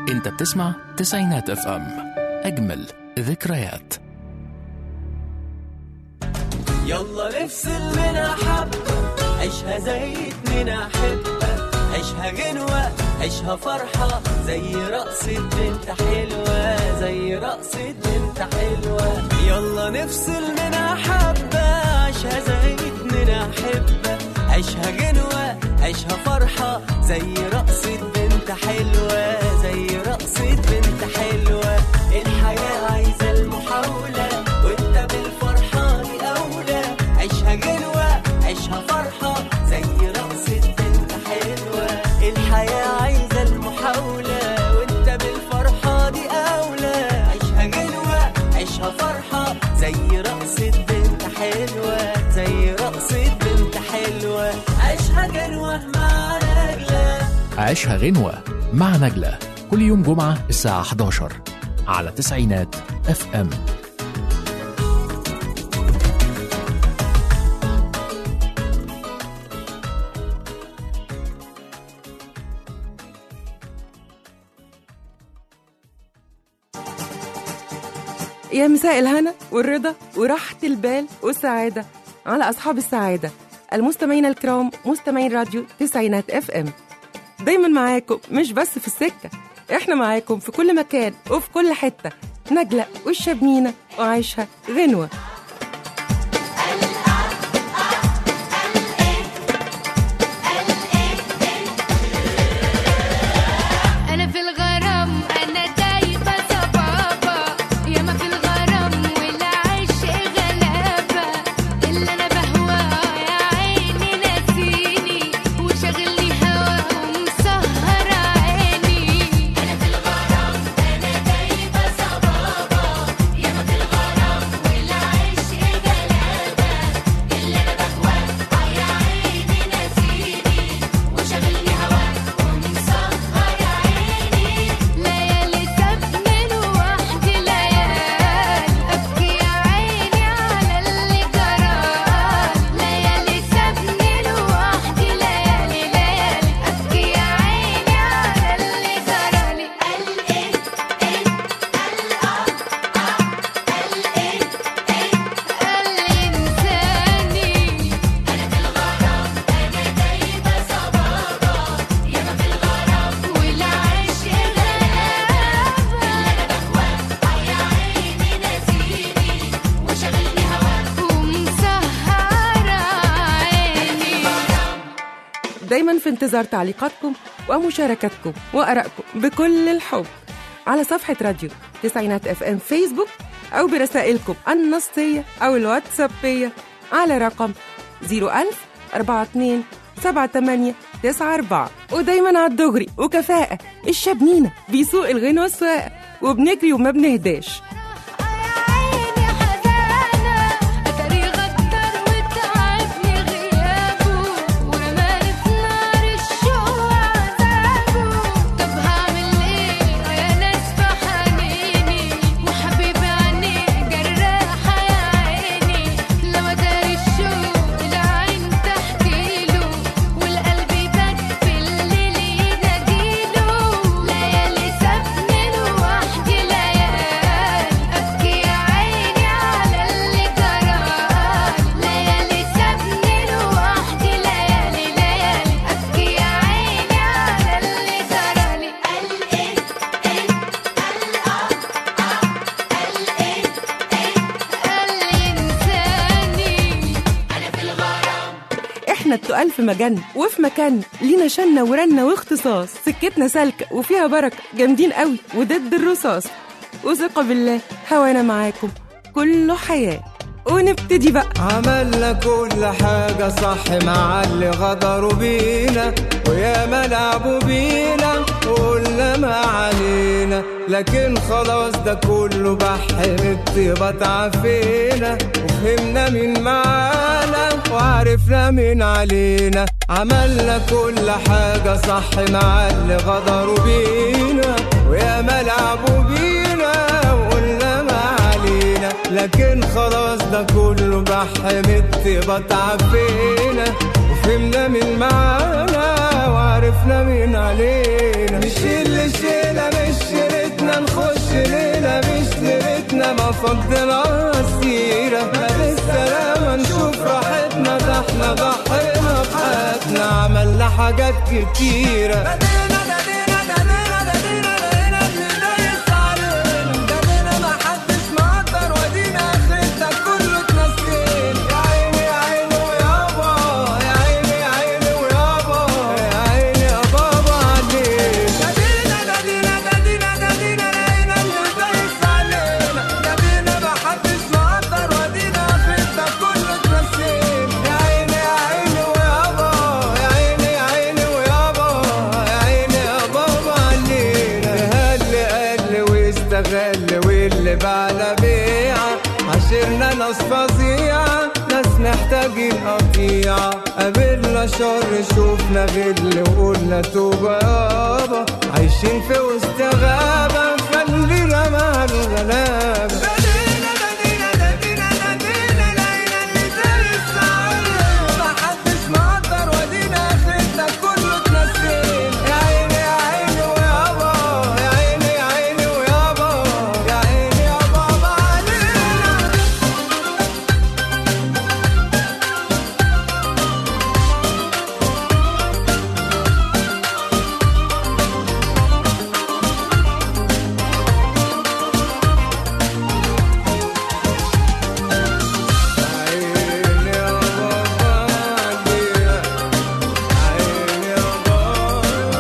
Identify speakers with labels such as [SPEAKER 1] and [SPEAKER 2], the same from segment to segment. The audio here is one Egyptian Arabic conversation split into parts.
[SPEAKER 1] انت بتسمع تسعينات اف ام اجمل ذكريات
[SPEAKER 2] يلا نفصل منها حبة عيشها زي اتنين أحبة عيشها غنوة عيشها فرحة زي رقصة بنت حلوة زي رقصة بنت حلوة يلا نفصل منها حبة عيشها زي اتنين أحبة عيشها غنوة عيشها فرحة زي رقصة بنت حلوة زي رقصة بنت حلوة الحياة عايزة المحاولة وانت بالفرحة دي أولى عيشها غنوة عيشها فرحة زي رقصة بنت حلوة الحياة عايزة المحاولة وانت بالفرحة دي أولى عيشها غنوة عيشها فرحة زي رقصة بنت حلوة زي رقصة بنت حلوة عيشها غنوة مع نجلة
[SPEAKER 1] عيشها غنوة مع نجلة كل يوم جمعة الساعة 11 على تسعينات اف ام
[SPEAKER 3] يا مساء الهنا والرضا وراحة البال والسعادة على أصحاب السعادة المستمعين الكرام مستمعين راديو تسعينات اف ام دايما معاكم مش بس في السكة احنا معاكم في كل مكان وفي كل حتة نجلة والشبمينة وعيشها غنوة
[SPEAKER 4] أنا في الغرام أنا دايبة صبابة ياما في الغرام والعشق غلابة اللي أنا بهواه يا عيني ناسيني وشاغلني هوا ومسهر عيني أنا في الغرام أنا دايبة صبابة ياما في الغرام والعشق غلابة اللي أنا بهواه يا عيني ناسيني وشاغلني هوا ومسهر عيني ليالي سابني لوحدي ليالي أبكي يا عيني على اللي جرالي ليالي سابني لوحدي ليالي ليالي أبكي يا عيني على اللي جرالي قال إيه إيه قال آه آه قال إيه إيه قال إنساني أنا في الغرام أنا دايبة صبابة ياما في الغرام والعشق غلابة اللي أنا بهواه يا عيني ناسيني وشاغلني هواك ومسهر عيني
[SPEAKER 3] دايما في انتظار تعليقاتكم ومشاركاتكم وآرائكم بكل الحب على صفحة راديو تسعينات اف ام فيسبوك أو برسائلكم النصية أو الواتسابية على رقم 01000 42 78 94 ودايما على الدغري وكفاءة الشبنينة بيسوق الغنوة السواقة وبنجري وما بنهداش
[SPEAKER 4] يا عيني حزانة أتاري غدر وتعبني غيابه ورماني في نار الشوق عذابه طب هعمل إيه يا ناس في حنيني وحبيب عيني جراحة يا عيني لو أداري الشوق العين تحكيله والقلب يبات في الليل يناديله ليالي سابني لوحدي ليالي أبكي يا عيني على اللي جرالي ليالي سابني لوحدي ليالي ليالي أبكي يا عيني على اللي جرالي قال إيه إيه قال آه آه قال إيه إيه قال إنساني أنا في الغرام
[SPEAKER 3] احنا التقال في مجن وفي مكان لينا شنة ورنة واختصاص سكتنا سالكة وفيها بركة جامدين قوي وضد الرصاص وثقة بالله هوانا معاكم كله حياة ونبتدي بقى
[SPEAKER 5] عملنا كل حاجة صح مع اللي غدروا بينا ويا ما لعبوا بينا وقلنا ما علينا لكن خلاص ده كله بحر الطيبة تعافينا وفهمنا مين معانا وعرفنا مين علينا عملنا كل حاجة صح مع اللي غدروا بينا ويا ما لعبوا بينا وقلنا ما علينا لكن خلاص ده كله بحمد بتعفينا وفهمنا من معانا وعرفنا مين علينا نشيل شيلة مش فضنا السيرة ما بالسلامة نشوف راحتنا ده احنا ضحينا بحياتنا عملنا حاجات كتيرة استغل واللي بعد بيعة عشرنا ناس فظيعة ناس محتاجين قطيعة قابلنا شر شوفنا غل وقلنا توبة يابا عايشين في وسط غابة خلينا مع الغلابة محدش مقدر ودينا اخرتنا كله اتنسينا يا عيني يا عيني ويابا يا عيني يا عيني ويابا يا عيني يا بابا علينا عيني يا بابا علينا عيني يا بابا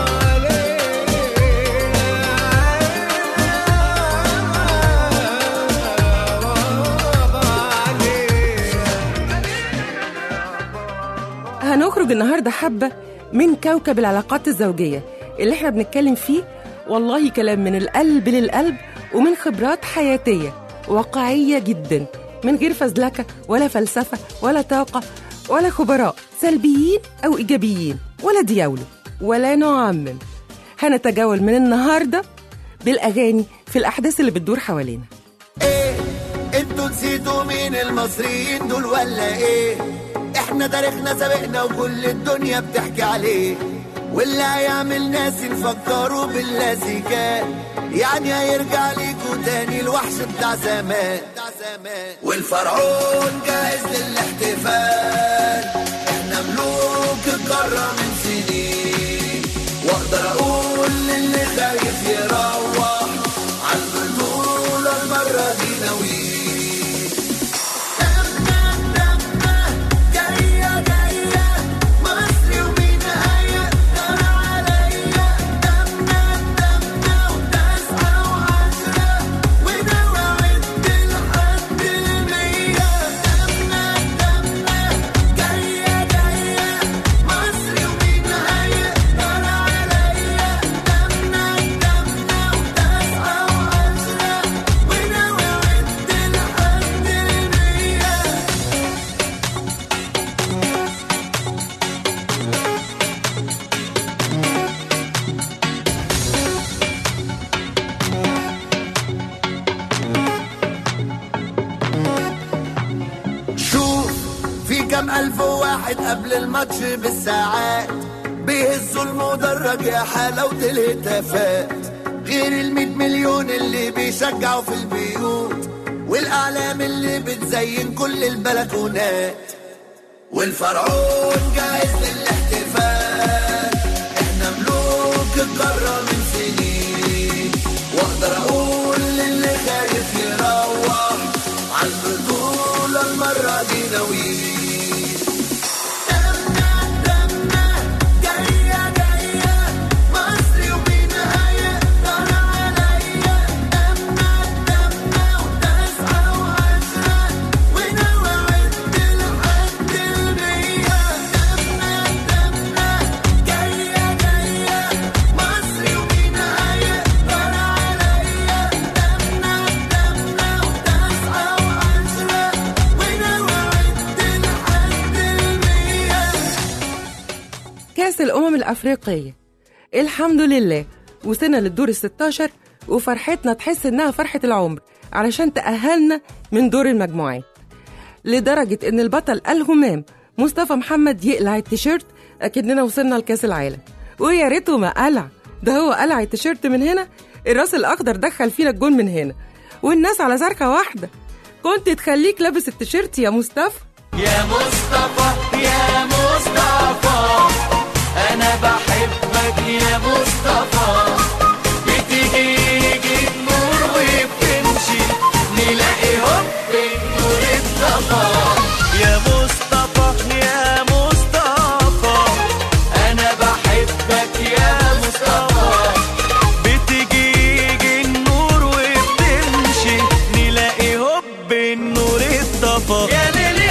[SPEAKER 3] هنخرج النهارده حبة من كوكب العلاقات الزوجية اللي احنا بنتكلم فيه والله كلام من القلب للقلب ومن خبرات حياتية واقعية جدا من غير فزلكة ولا فلسفة ولا طاقة ولا خبراء سلبيين أو إيجابيين ولا دياولو ولا نعمم هنتجول من النهاردة بالأغاني في الأحداث اللي بتدور حوالينا
[SPEAKER 6] ايه انتوا نسيتوا مين المصريين دول ولا ايه احنا تاريخنا سابقنا وكل الدنيا بتحكي عليه واللي هيعمل ناس نفكروا باللاسيكات يعني هيرجع ليكوا تاني الوحش بتاع زمان بتاع زمان والفرعون جاهز للاحتفال احنا ملوك القارة من سنين واقدر اقول للي خايف يروح عالبطولة المرة دي ناويين دمنا دمنا جاية جاية مصري ومين هيقدر عليا دمنا دمنا وتسعة وعشرة وده وعد لحد المية دمنا دمنا جاية جاية مصري ومين هيقدر عليا دمنا دمنا وتسعة وعشرة وده وعد لحد المية شوف في كم ألف واحد قبل الماتش بالساعات بيهزوا المدرج يا حلاوة الهتافات غير المية مليون اللي بيشجعوا في البيوت والأعلام اللي بتزين كل البلكونات والفرعون جاهز للاحتفال احنا ملوك القارة من سنين واقدر اقول للي خايف يروح عالبطولة المرة دي ناويين دمنا دمنا جاية جاية مصري ومين هيقدر عليا دمنا دمنا وتسعة وعشرة ونوعد لحد المية دمنا دمنا جاية جاية مصري ومين هيقدر عليا دمنا دمنا وتسعة وعشرة ونوعد لحد المية
[SPEAKER 3] كأس الأمم الأفريقية الحمد لله وصلنا للدور الستاشر وفرحتنا تحس إنها فرحة العمر علشان تأهلنا من دور المجموعات لدرجة إن البطل الهمام مصطفى محمد يقلع التيشيرت أكننا وصلنا لكأس العالم ويا ريته ما قلع ده هو قلع التيشيرت من هنا الراس الأخضر دخل فينا الجون من هنا والناس على زركة واحدة كنت تخليك لابس التيشيرت يا مصطفى
[SPEAKER 2] يا مصطفى يا مصطفى انا بحبك يا مصطفى بتيجي النور وبتمشي نلاقي هوب النور اتطفى يا مصطفى يا مصطفى انا بحبك يا مصطفى بتيجي النور وبتمشي نلاقي هوب النور اتطفى يا ليلي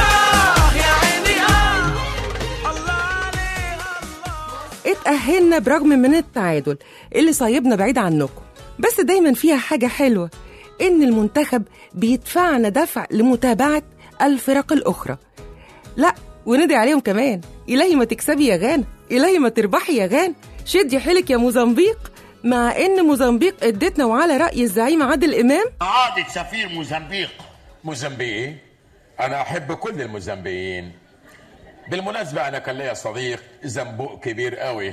[SPEAKER 2] اه يا عيني اه الله عليه الله
[SPEAKER 3] اتأهلنا برغم من التعادل اللي صايبنا بعيد عنكم بس دايما فيها حاجة حلوة إن المنتخب بيدفعنا دفع لمتابعة الفرق الأخرى لا وندعي عليهم كمان إلهي ما تكسبي يا غانا إلهي ما تربحي يا غانا شدي حيلك يا موزمبيق مع إن موزمبيق ادتنا وعلى رأي الزعيم عادل إمام
[SPEAKER 7] عادة سفير موزمبيق
[SPEAKER 8] موزمبيقي أنا أحب كل الموزمبيين بالمناسبة أنا كان ليا صديق زنبوق كبير قوي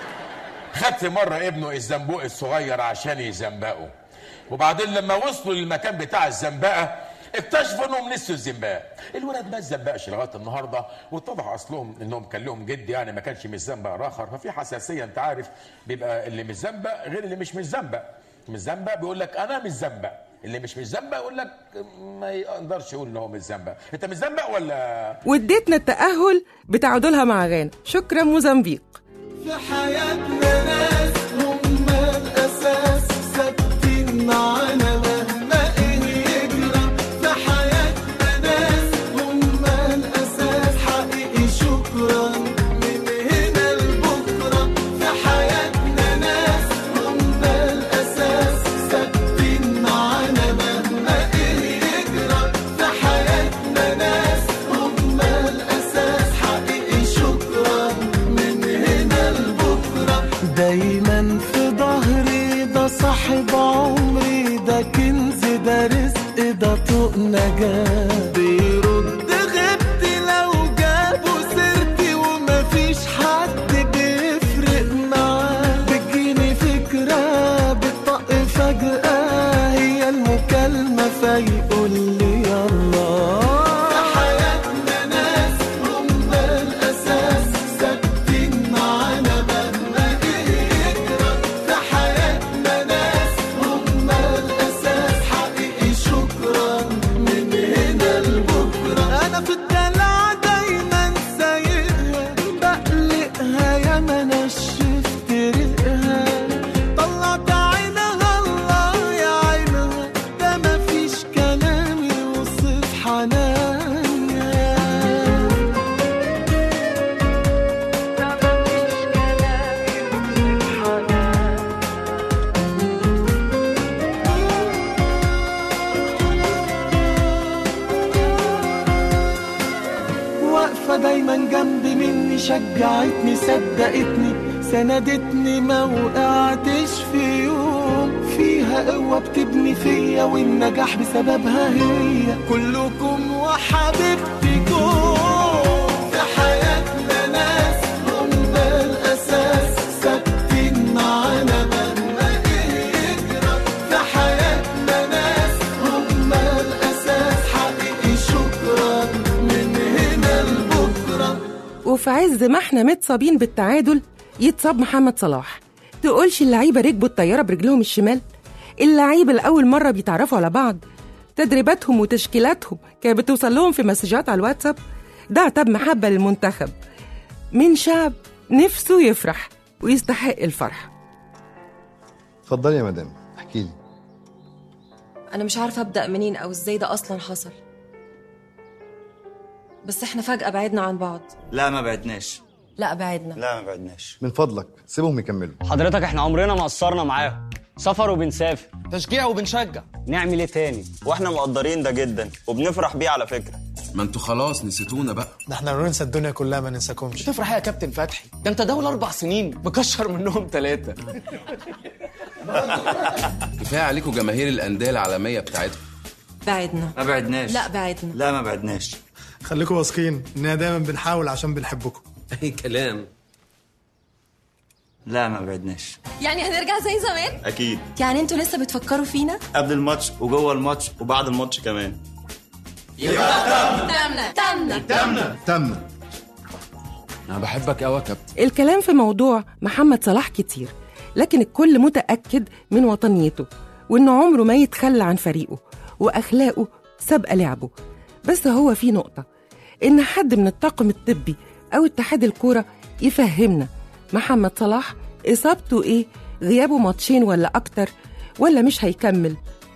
[SPEAKER 8] خدت مرة ابنه الزنبوق الصغير عشان يزنبقه وبعدين لما وصلوا للمكان بتاع الزنبقة اكتشفوا انهم نسوا الزنباء الولد ما اتزنبقش لغايه النهارده واتضح اصلهم انهم كان لهم جد يعني ما كانش متزنبق راخر ففي حساسيه انت عارف بيبقى اللي متزنبق غير اللي مش متزنبق متزنبق بيقول لك انا متزنبق اللي مش متزنبق يقول لك ما يقدرش يقول ان هو متزنبق انت متزنبق ولا
[SPEAKER 3] واديتنا التأهل بتعادلها مع غانا شكرا موزمبيق
[SPEAKER 5] في حياتنا ناس هم الأساس ثابتين معانا مهما إيه يجرى في حياتنا ناس هم الأساس حقيقي شكرا من هنا لبكرة في حياتنا ناس هم الأساس ثابتين معانا مهما إيه يجرى في حياتنا ناس هم الأساس حقيقي شكرا من هنا لبكرة دايما في ظهري ده صاحب عمري ده كنز ده رزق ده طوق نجاة بيرد غبتي لو جابوا سيرتي ومفيش حد بيفرق معاه بتجيني فكرة بتطق فجأة هي المكالمة فيقول لي يلا في حياتنا ناس هم الأساس ثابتين معانا مهما إيه يجرى في حياتنا ناس هم الأساس حقيقي شكرا من هنا لبكرة أنا في الدلع دايما سايقها بقلقها يا ما نشفت ريقها طلعت عينها الله يا عينها ده مفيش كلام يوصف حنانها واقفة دايما جنب مني شجعتني صدقتني سندتني ما وقعتش في يوم فيها قوة بتبني فيا والنجاح بسببها هي كلكم وحبيبتكم في حياتنا ناس هم الأساس ثابتين معانا مهما إيه يجرى في حياتنا ناس هم الأساس حقيقي شكرا من هنا لبكرة
[SPEAKER 3] وفي عز ما احنا متصابين بالتعادل يتصاب محمد صلاح تقولش اللعيبة ركبوا الطيارة برجلهم الشمال اللعيبة لأول مرة بيتعرفوا على بعض تدريباتهم وتشكيلاتهم كانت بتوصل لهم في مسجات على الواتساب ده عتاب محبة للمنتخب من شعب نفسه يفرح ويستحق الفرح
[SPEAKER 9] اتفضلي يا مدام احكي لي
[SPEAKER 10] أنا مش عارفة أبدأ منين أو إزاي ده أصلا حصل بس إحنا فجأة بعدنا عن بعض
[SPEAKER 11] لا ما بعدناش
[SPEAKER 10] لا بعدنا
[SPEAKER 11] لا ما بعدناش
[SPEAKER 9] من فضلك سيبهم يكملوا
[SPEAKER 12] حضرتك احنا عمرنا ما قصرنا معاهم سفر وبنسافر
[SPEAKER 13] تشجيع وبنشجع
[SPEAKER 12] نعمل ايه تاني
[SPEAKER 11] واحنا مقدرين ده جدا وبنفرح بيه على فكره
[SPEAKER 14] ما انتوا خلاص نسيتونا بقى
[SPEAKER 13] ده احنا لو ننسى الدنيا كلها ما ننساكمش
[SPEAKER 15] تفرح يا كابتن فتحي ده انت دولة اربع سنين مكشر منهم ثلاثة
[SPEAKER 14] كفايه عليكم جماهير الانديه العالميه بتاعتكم
[SPEAKER 10] بعدنا
[SPEAKER 11] ما بعدناش
[SPEAKER 10] لا بعدنا
[SPEAKER 11] لا ما بعدناش
[SPEAKER 13] خليكم واثقين اننا دايما بنحاول عشان بنحبكم
[SPEAKER 16] اي كلام
[SPEAKER 11] لا ما بعدناش
[SPEAKER 10] يعني هنرجع زي زمان
[SPEAKER 11] اكيد
[SPEAKER 10] يعني انتوا لسه بتفكروا فينا
[SPEAKER 11] قبل الماتش وجوه الماتش وبعد الماتش كمان
[SPEAKER 10] تمنا تمنا
[SPEAKER 9] تمنا تمنا
[SPEAKER 14] انا بحبك قوي يا كابتن
[SPEAKER 3] الكلام في موضوع محمد صلاح كتير لكن الكل متأكد من وطنيته وإنه عمره ما يتخلى عن فريقه وأخلاقه سابقة لعبه بس هو في نقطة إن حد من الطاقم الطبي أو اتحاد الكورة يفهمنا محمد صلاح إصابته إيه غيابه ماتشين ولا أكتر ولا مش هيكمل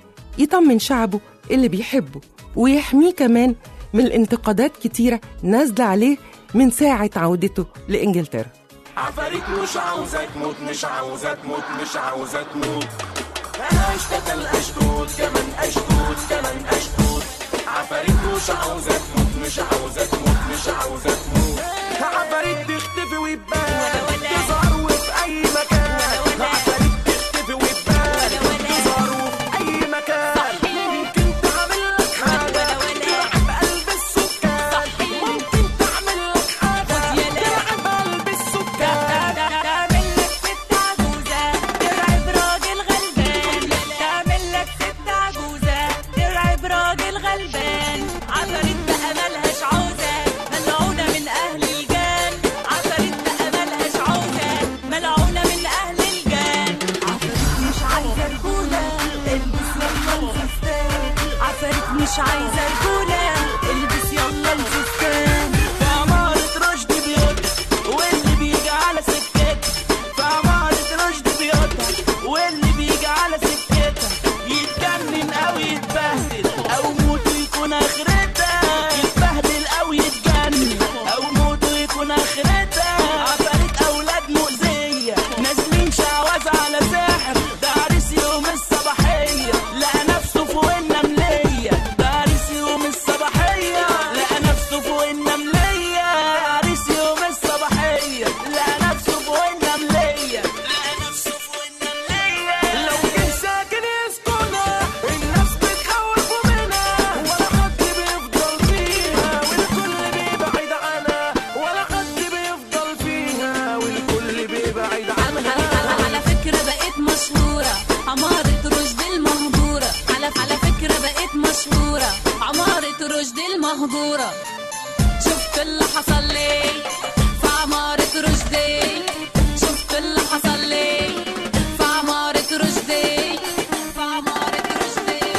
[SPEAKER 3] يطمن شعبه اللي بيحبه ويحميه كمان من الانتقادات كتيرة نازلة عليه من ساعة عودته لإنجلترا
[SPEAKER 5] عفاريت مش عاوزة تموت مش عاوزة تموت مش عاوزة تموت انا اشتغل اشدود كمان اشدود كمان اشدود عفاريت مش عاوزة تموت مش عاوزة تموت مش عاوزة تموت عفاريت تختفي وتبان تظهر في اي مكان عفاريت تختفي وتبان تظهر في اي مكان ممكن تعمل لك حاجة تلعب قلب السكان ممكن تعمل لك حاجة تلعب قلب السكان
[SPEAKER 2] تعمل لك ست عجوزة ترعب راجل غلبان تعمل لك ست عجوزة ترعب راجل غلبان عفاريت بقى ملهاش عوزة ملعونة من أهل الجان عفاريت بقى ملهاش عوزة ملعونة من أهل الجان عفاريت مش عايزة رجولة البس يلا الفستان عفاريت مش عايزة رجولة البس يلا الفستان
[SPEAKER 5] في عمارة رشد بيوت واللي بيجي على سكتها في عمارة رشد بيوتها واللي بيجي على سكتها يتجنن أو يتبهدل أو موته يكون آخرتها يتبهدل أو يتجنن أو موته يكون آخرتها عفاريت أولاد مؤذية نازلين شعوذة على ساحر ده عريس يوم الصباحية لقى نفسه فوق النملية ده عريس يوم الصباحية لقى نفسه فوق النملية عريس يوم الصباحية لقى نفسه فوق النملية لقى نفسه فوق النملية لو جه ساكن يسكنها الناس بتخوفوا منها ولا حد بيفضل فيها والكل بيبعد عنها ولا حد بيفضل فيها والكل بيبعد عنها
[SPEAKER 2] على فكرة بقيت مشهورة عمارة رشد المهجورة على على فكرة بقيت مشهورة عمارة رشد المهجورة شفت اللي حصل لي في عمارة رشدي شفت اللي حصل لي في عمارة رشدي في عمارة رشدي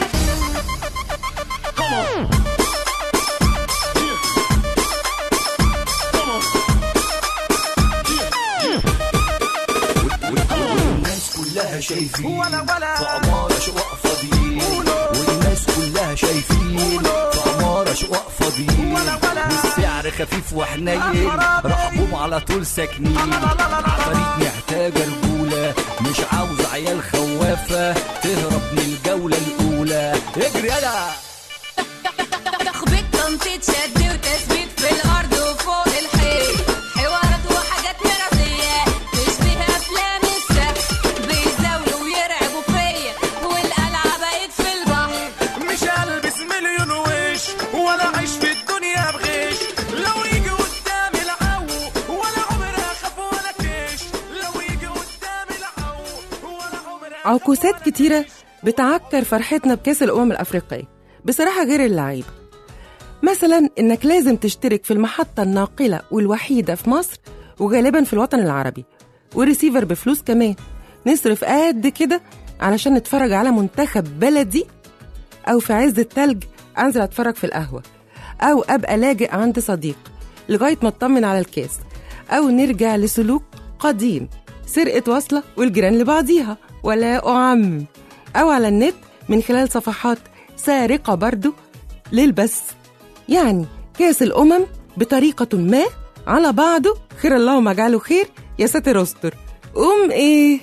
[SPEAKER 16] والناس كلها شايفين
[SPEAKER 5] ولا ولا
[SPEAKER 16] في عمارة شقق فاضيين والناس كلها شايفين في عمارة شقق فاضيين والسعر خفيف وحنين رحبهم على طول ساكنين عفاريت محتاجة رجولة مش عاوز عيال خوافة تهرب من الجولة الأولى اجري يلا
[SPEAKER 2] تخبيط تنطيط شد وتثبيت في الارض وفوق الحيط حوارات وحاجات مرضية تشبه افلام السقف بيزاولوا ويرعبوا فيا والقلعة بقت في البحر
[SPEAKER 5] مش هلبس مليون وش ولا اعيش في الدنيا بغش لو يجي قدامي العو ولا عمري اخاف ولا كش لو يجي قدامي العو ولا عمري
[SPEAKER 3] عكوسات كتيرة بتعكر فرحتنا بكأس الأمم الأفريقية بصراحة غير اللعيبة مثلا إنك لازم تشترك في المحطة الناقلة والوحيدة في مصر وغالبا في الوطن العربي وريسيفر بفلوس كمان نصرف قد كده علشان نتفرج على منتخب بلدي أو في عز التلج أنزل أتفرج في القهوة أو أبقى لاجئ عند صديق لغاية ما أطمن على الكاس أو نرجع لسلوك قديم سرقة واصلة والجيران لبعضيها ولا أعمم أو على النت من خلال صفحات سارقة برضو للبث يعني كاس الأمم بطريقة ما على بعضه خير اللهم اجعله خير يا ساتر استر قوم ايه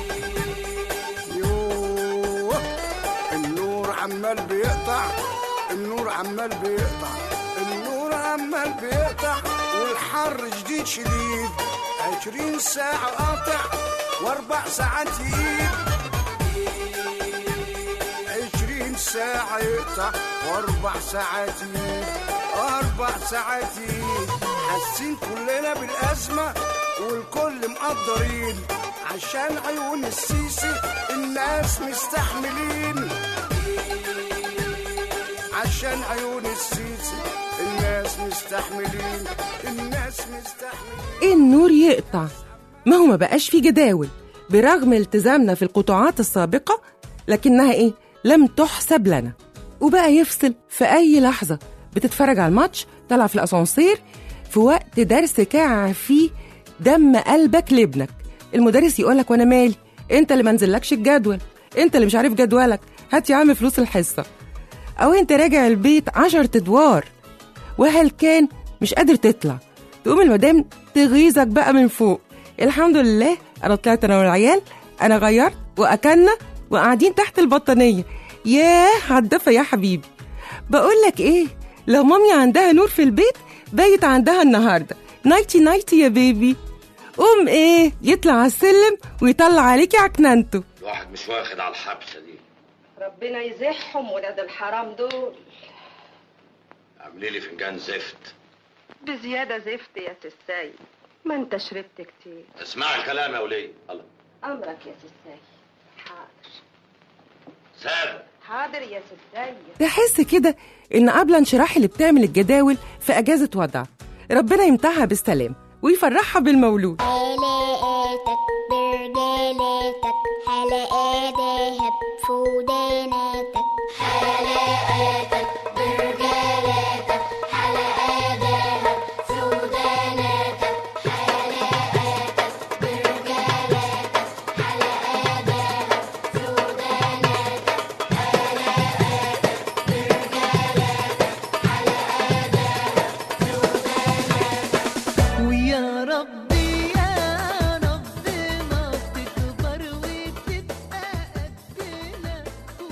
[SPEAKER 17] النور عمال بيقطع النور عمال بيقطع النور عمال بيقطع والحر جديد شديد عشرين ساعة قاطع واربع ساعات يقيد عشرين ساعة يقطع واربع ساعات يقيد اربع ساعات يقيد حاسين كلنا بالأزمة والكل مقدرين عشان عيون السيسي الناس مستحملين عشان عيون السيسي الناس مستحملين الناس مستحملين
[SPEAKER 3] النور يقطع ما هو ما بقاش في جداول برغم التزامنا في القطاعات السابقة لكنها إيه لم تحسب لنا وبقى يفصل في أي لحظة بتتفرج على الماتش طلع في الأسانسير في وقت درس كاع فيه دم قلبك لابنك المدرس يقولك وانا مالي انت اللي منزلكش الجدول انت اللي مش عارف جدولك هات يا عم فلوس الحصة او انت راجع البيت عشر ادوار وهل كان مش قادر تطلع تقوم المدام تغيظك بقى من فوق الحمد لله انا طلعت انا والعيال انا غيرت واكلنا وقاعدين تحت البطانيه ياه عالدفى يا حبيبي بقول لك ايه لو مامي عندها نور في البيت بايت عندها النهارده نايتي نايتي يا بيبي قوم ايه يطلع على السلم ويطلع عليكي عكننته
[SPEAKER 7] الواحد مش واخد على الحبسه دي
[SPEAKER 18] ربنا يزحهم ولاد الحرام دول
[SPEAKER 7] اعملي لي فنجان زفت
[SPEAKER 18] بزيادة زفت يا سيد ما انت شربت كتير
[SPEAKER 7] اسمعي الكلام يا وليه الله
[SPEAKER 18] امرك يا سيد حاضر
[SPEAKER 7] ساد
[SPEAKER 18] حاضر يا سيد
[SPEAKER 3] تحس كده ان قبل انشراح اللي بتعمل الجداول في اجازه وضع ربنا يمتعها بالسلام ويفرحها بالمولود
[SPEAKER 4] حلقاتك برجالاتك حلقات ذهب في وداناتك حلقاتك برجالاتك حلقات ذهب في وداناتك حلقاتك برجالاتك حلقات ذهب في وداناتك حلقاتك برجالاتك حلقات ذهب في وداناتك
[SPEAKER 2] ويا ربي يا رب ما تكبر وتبقى قدنا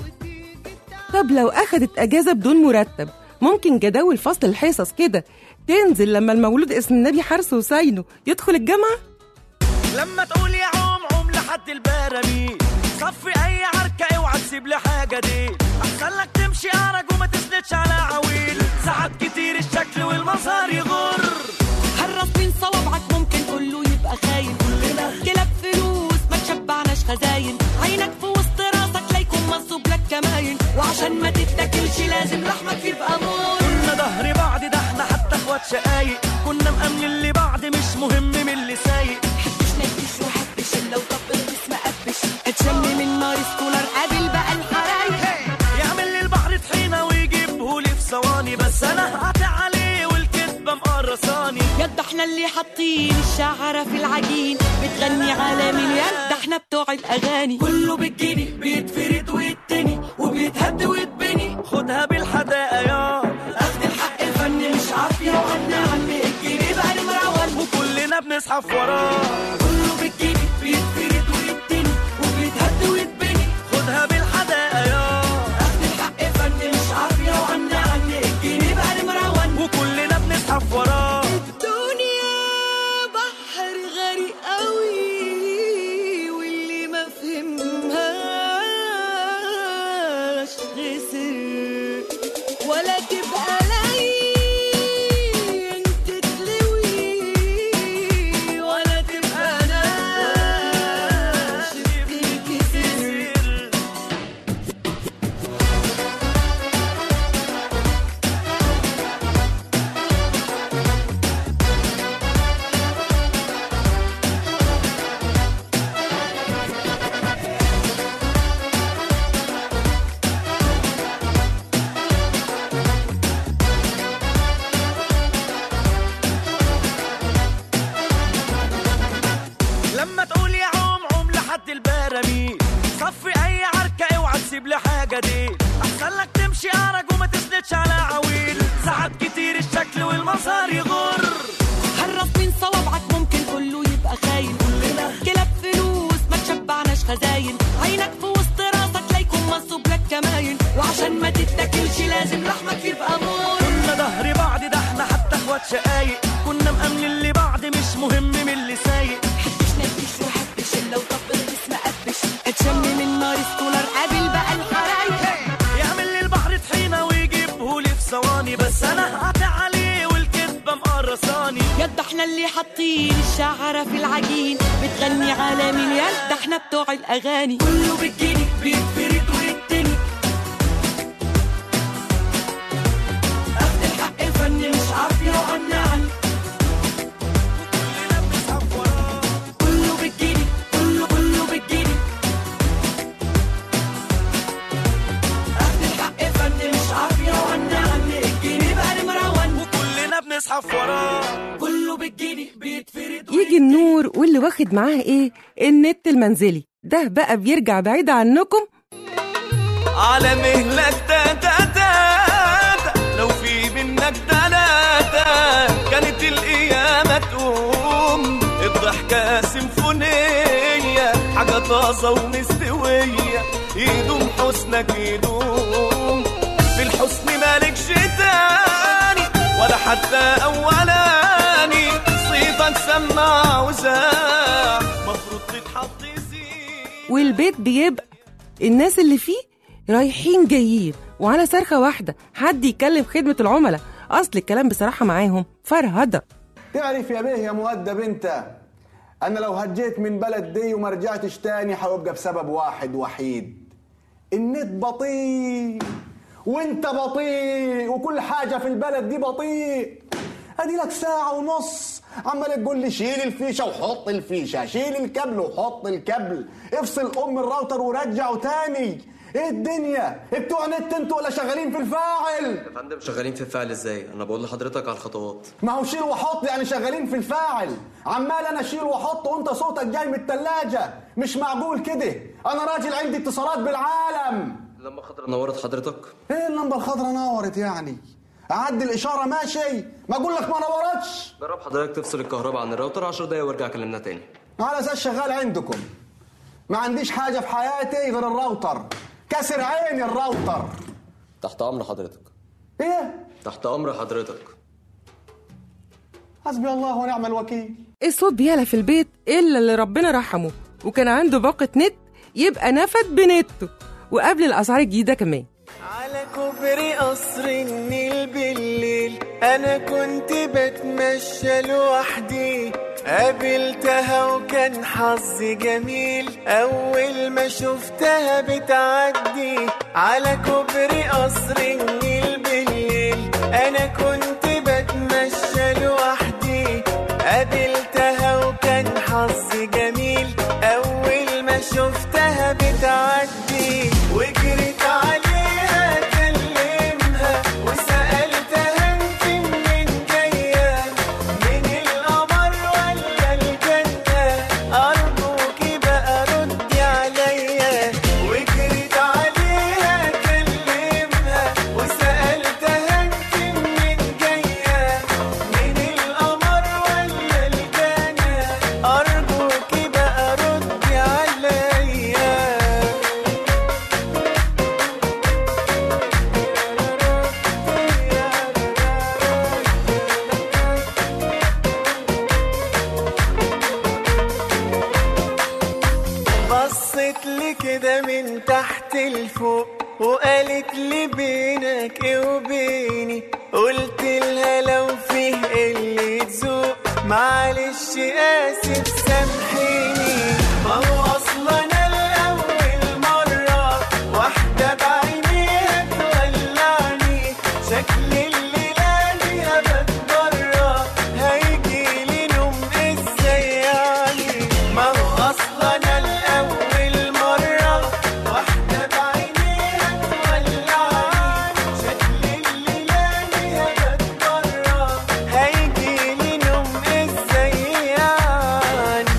[SPEAKER 3] طب لو اخدت اجازه بدون مرتب ممكن جداول فصل الحصص كده تنزل لما المولود اسم النبي حرس وساينه يدخل الجامعه
[SPEAKER 19] لما تقول يا عوم عوم لحد البراميل صفي اي عركه اوعى تسيب لي حاجه دي احسن لك تمشي ارج وما تسندش على عويل ساعات كتير الشكل والمظهر يغر
[SPEAKER 20] حرص من صوابعك ممكن كله يبقى خاين كلنا كلاب فلوس ما تشبعناش خزاين عينك في وسط راسك لا يكون منصوب لك كماين وعشان ما تتاكلش لازم لحمك يبقى مور
[SPEAKER 19] كنا ظهر بعض ده احنا حتى اخوات شقايق كنا مأمنين لبعض مش مهم من اللي سايق
[SPEAKER 20] حبش نكش وحبش الا وطب الجسم قبش اتشم من نار سكولر قابل بقى الحرايق
[SPEAKER 19] يعمل لي البحر طحينه ويجيبه لي في ثواني بس انا هقطع عليه والكدبه مقرصاني
[SPEAKER 20] يد احنا اللي حاطين الشعرة في العجين بتغني على مليان ده احنا بتوع الاغاني
[SPEAKER 19] كله بالجني بيتفرد ويتني وبيتهد ويتبني خدها بالحداقه يا اخد الحق الفني مش عافيه وعنا عم الجنيه بقى نمرة وكلنا بنزحف وراه كله بالجني بيتفرد ويتني وبيتهد ويتبني خدها بالحداقه يا اخد الحق الفني مش عافيه وعنا عم الجنيه بقى نمرة وكلنا بنزحف وراه
[SPEAKER 20] الدنيا بحر غريق قوي واللي ما فهمهاش خسر ولا تبقى لين تتلوي ولا تبقى ناس تتكسر
[SPEAKER 19] لما تقول يا عوم عوم لحد البراميل صفي اي عركه اوعى تسيب لي حاجه دي احسن لك تمشي ارج وما تسندش على عويل ساعات كتير الشكل والمظهر يغر
[SPEAKER 20] حرص من صوابعك ممكن كله يبقى خاين كلنا كلاب فلوس ما تشبعناش خزاين عينك في وسط راسك لا يكون منصوب لك كماين وعشان ما تتاكلش لازم لحمك يبقى مور
[SPEAKER 19] كنا ظهر بعض ده احنا حتى اخوات شقايق كنا مأمنين لبعض مش مهم من اللي سايق
[SPEAKER 20] حبش نكش وحبش الا وطب الجسم قبش اتشم من نار سكولر قابل بقى الحرايق
[SPEAKER 19] يعمل لي البحر طحينه ويجيبه لي في ثواني بس انا هقطع عليه والكدبه مقرصاني
[SPEAKER 20] احنا اللي حاطين الشعرة في العجين بتغني على مليان ده احنا بتوع الاغاني كله بالجني بيتفرد ويتني اخد الحق فن مش عافية وعنعني كله بالجني كله كله بالجني اخد الحق فن مش عافية وعنعني الجنيه بقى مروان
[SPEAKER 19] وكلنا بنزحف وراه
[SPEAKER 20] كله بالجني بيتفرد
[SPEAKER 3] يجي النور واللي واخد معاه ايه النت المنزلي ده بقى بيرجع بعيد عنكم
[SPEAKER 19] على مهلك تا تا تا تا لو في منك تلاتة كانت القيامة تقوم الضحكة سيمفونية حاجة طازة ومستوية يدوم حسنك يدوم في الحسن مالكش تاني ولا حتى أولاني صيتك سمع وزاع مفروض تتحط
[SPEAKER 3] والبيت بيبقى الناس اللي فيه رايحين جايين وعلى صرخة واحدة حد يكلم خدمة العملاء أصل الكلام بصراحة معاهم فرهدة
[SPEAKER 21] تعرف يا بيه يا مؤدب انت انا لو هجيت من بلد دي وما رجعتش تاني هيبقى بسبب واحد وحيد النت بطيء وانت بطيء وكل حاجه في البلد دي بطيء ادي لك ساعه ونص عمال تقول لي شيل الفيشه وحط الفيشه شيل الكابل وحط الكابل افصل ام الراوتر ورجعه تاني ايه الدنيا بتوع نت انتوا ولا شغالين في الفاعل
[SPEAKER 22] يا فندم شغالين في الفعل ازاي؟ انا بقول لحضرتك على الخطوات
[SPEAKER 21] ما هو شيل وحط يعني شغالين في الفاعل عمال انا اشيل واحط وانت صوتك جاي من التلاجة مش معقول كده انا راجل عندي اتصالات بالعالم
[SPEAKER 22] لما خضرة نورت حضرتك
[SPEAKER 21] ايه اللمبه الخضراء نورت يعني اعدي الاشاره ماشي ما اقول لك ما نورتش
[SPEAKER 22] جرب حضرتك تفصل الكهرباء عن الراوتر 10 دقايق وارجع كلمنا تاني
[SPEAKER 21] على اساس شغال عندكم ما عنديش حاجه في حياتي غير الراوتر كسر عيني الراوتر
[SPEAKER 22] تحت امر حضرتك
[SPEAKER 21] ايه
[SPEAKER 22] تحت امر حضرتك
[SPEAKER 21] حسبي الله ونعم الوكيل
[SPEAKER 3] الصوت بيعلى في البيت إلا اللي ربنا رحمه وكان عنده باقة نت يبقى نفد بنته وقبل الأسعار الجديدة كمان
[SPEAKER 5] على كوبري قصر النيل بالليل انا كنت بتمشى لوحدي قابلتها وكان حظي جميل اول ما شفتها بتعدي على كوبري قصر النيل بالليل انا كنت بتمشى لوحدي قابلتها وكان حظي جميل اول ما شفتها بتعدي وجريت عليها كلمها وسألتها انت منين جاية من القمر ولا الجنة أرجوكي بقى ردي عليا وجريت عليها كلمها وسألتها انت منين جاية من القمر ولا الجنة أرجوكي بقى ردي عليا بصت لي كده من تحت لفوق وقالت لي بينك ايه وبيني قلت لها لو فيه اللي تذوق معلش اسف سامحيني ما هو اصلا انا الاول مره واحده بعينيها تولعني شكل الليله دي هبت بره هيجيلي نوم ازاي يعني ما هو اصلا انا الاول مره واحده بعينيها تولعني شكل الليله دي هبت بره هيجيلي نوم ازاي يعني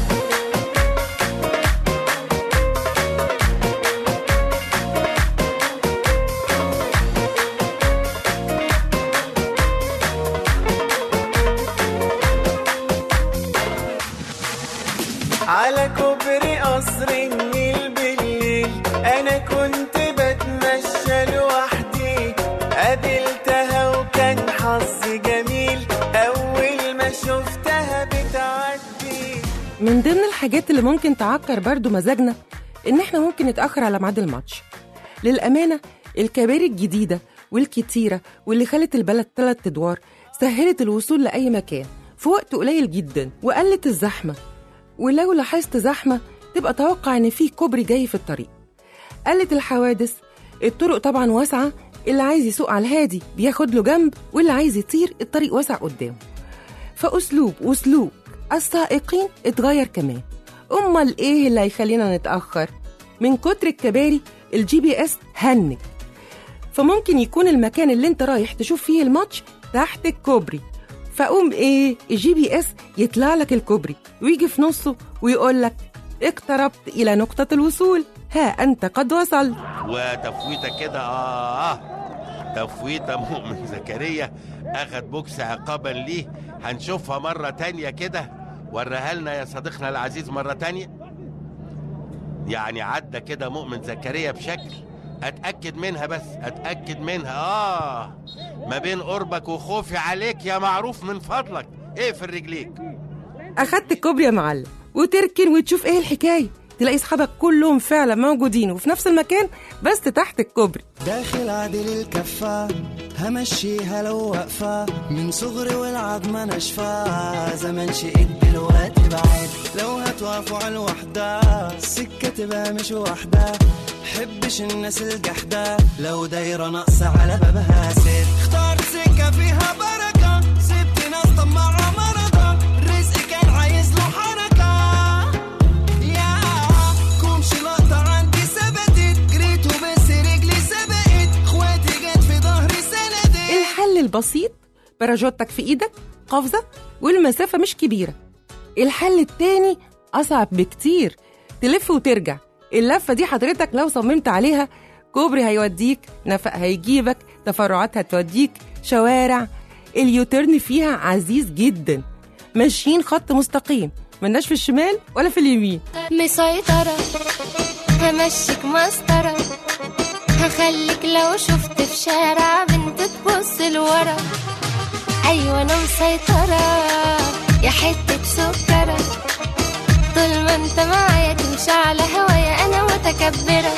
[SPEAKER 5] على كوبري قصر النيل بالليل انا كنت بتمشى لوحدي قابلتها وكان حظي جميل اول ما شفتها بتعدي
[SPEAKER 3] من ضمن الحاجات اللي ممكن تعكر برضو مزاجنا إن إحنا ممكن نتأخر على ميعاد الماتش للأمانة الكباري الجديدة والكتيرة واللي خلت البلد تلات أدوار سهلت الوصول لأي مكان في وقت قليل جدا وقلت الزحمة ولو لاحظت زحمة تبقى توقع إن في كوبري جاي في الطريق قلت الحوادث الطرق طبعا واسعة اللي عايز يسوق على الهادي بياخد له جنب واللي عايز يطير الطريق واسع قدامه فأسلوب وسلوك السائقين اتغير كمان أمال إيه اللي هيخلينا نتأخر؟ من كتر الكباري الجي بي اس هنج فممكن يكون المكان اللي انت رايح تشوف فيه الماتش تحت الكوبري فقوم ايه الجي بي اس يطلع لك الكوبري ويجي في نصه ويقول لك اقتربت الى نقطة الوصول ها انت قد وصلت
[SPEAKER 1] وتفويته كده اه تفويته مؤمن زكريا اخد بوكس عقابا ليه هنشوفها مرة تانية كده وريها لنا يا صديقنا العزيز مرة تانية يعني عدى كده مؤمن زكريا بشكل اتاكد منها بس اتاكد منها اه ما بين قربك وخوفي عليك يا معروف من فضلك اقفل رجليك
[SPEAKER 3] اخدت الكوبري يا معلم وتركن وتشوف ايه الحكاية تلاقي اصحابك كلهم فعلا موجودين وفي نفس المكان بس تحت الكوبري
[SPEAKER 6] داخل عدل الكفة همشيها لو واقفة من صغري والعظمة ناشفة زمان شقيت دلوقتي بعيد لو هتوقفوا على الوحدة السكة تبقى مش واحدة حبش الناس الجحدة لو دايرة ناقصة على بابها ست اختار سكة فيها بركة سبت ناس طماعة مرضى الرزق كان عايز له حركة يا كومش لقطة عندي ثبتت جريت وبس رجلي سبقت اخواتي جت في ظهري سندت
[SPEAKER 3] الحل البسيط باراجوتك في ايدك قفزة والمسافة مش كبيرة الحل التاني أصعب بكتير تلف وترجع اللفة دي حضرتك لو صممت عليها كوبري هيوديك نفق هيجيبك تفرعات هتوديك شوارع اليوترن فيها عزيز جدا ماشيين خط مستقيم ملناش في الشمال ولا في اليمين
[SPEAKER 4] مسيطرة همشيك مسطرة هخليك لو شفت في شارع بنت تبص لورا أيوة أنا مسيطرة يا حتة سكرة طول ما انت معايا تمشي على هوايا أنا متكبرة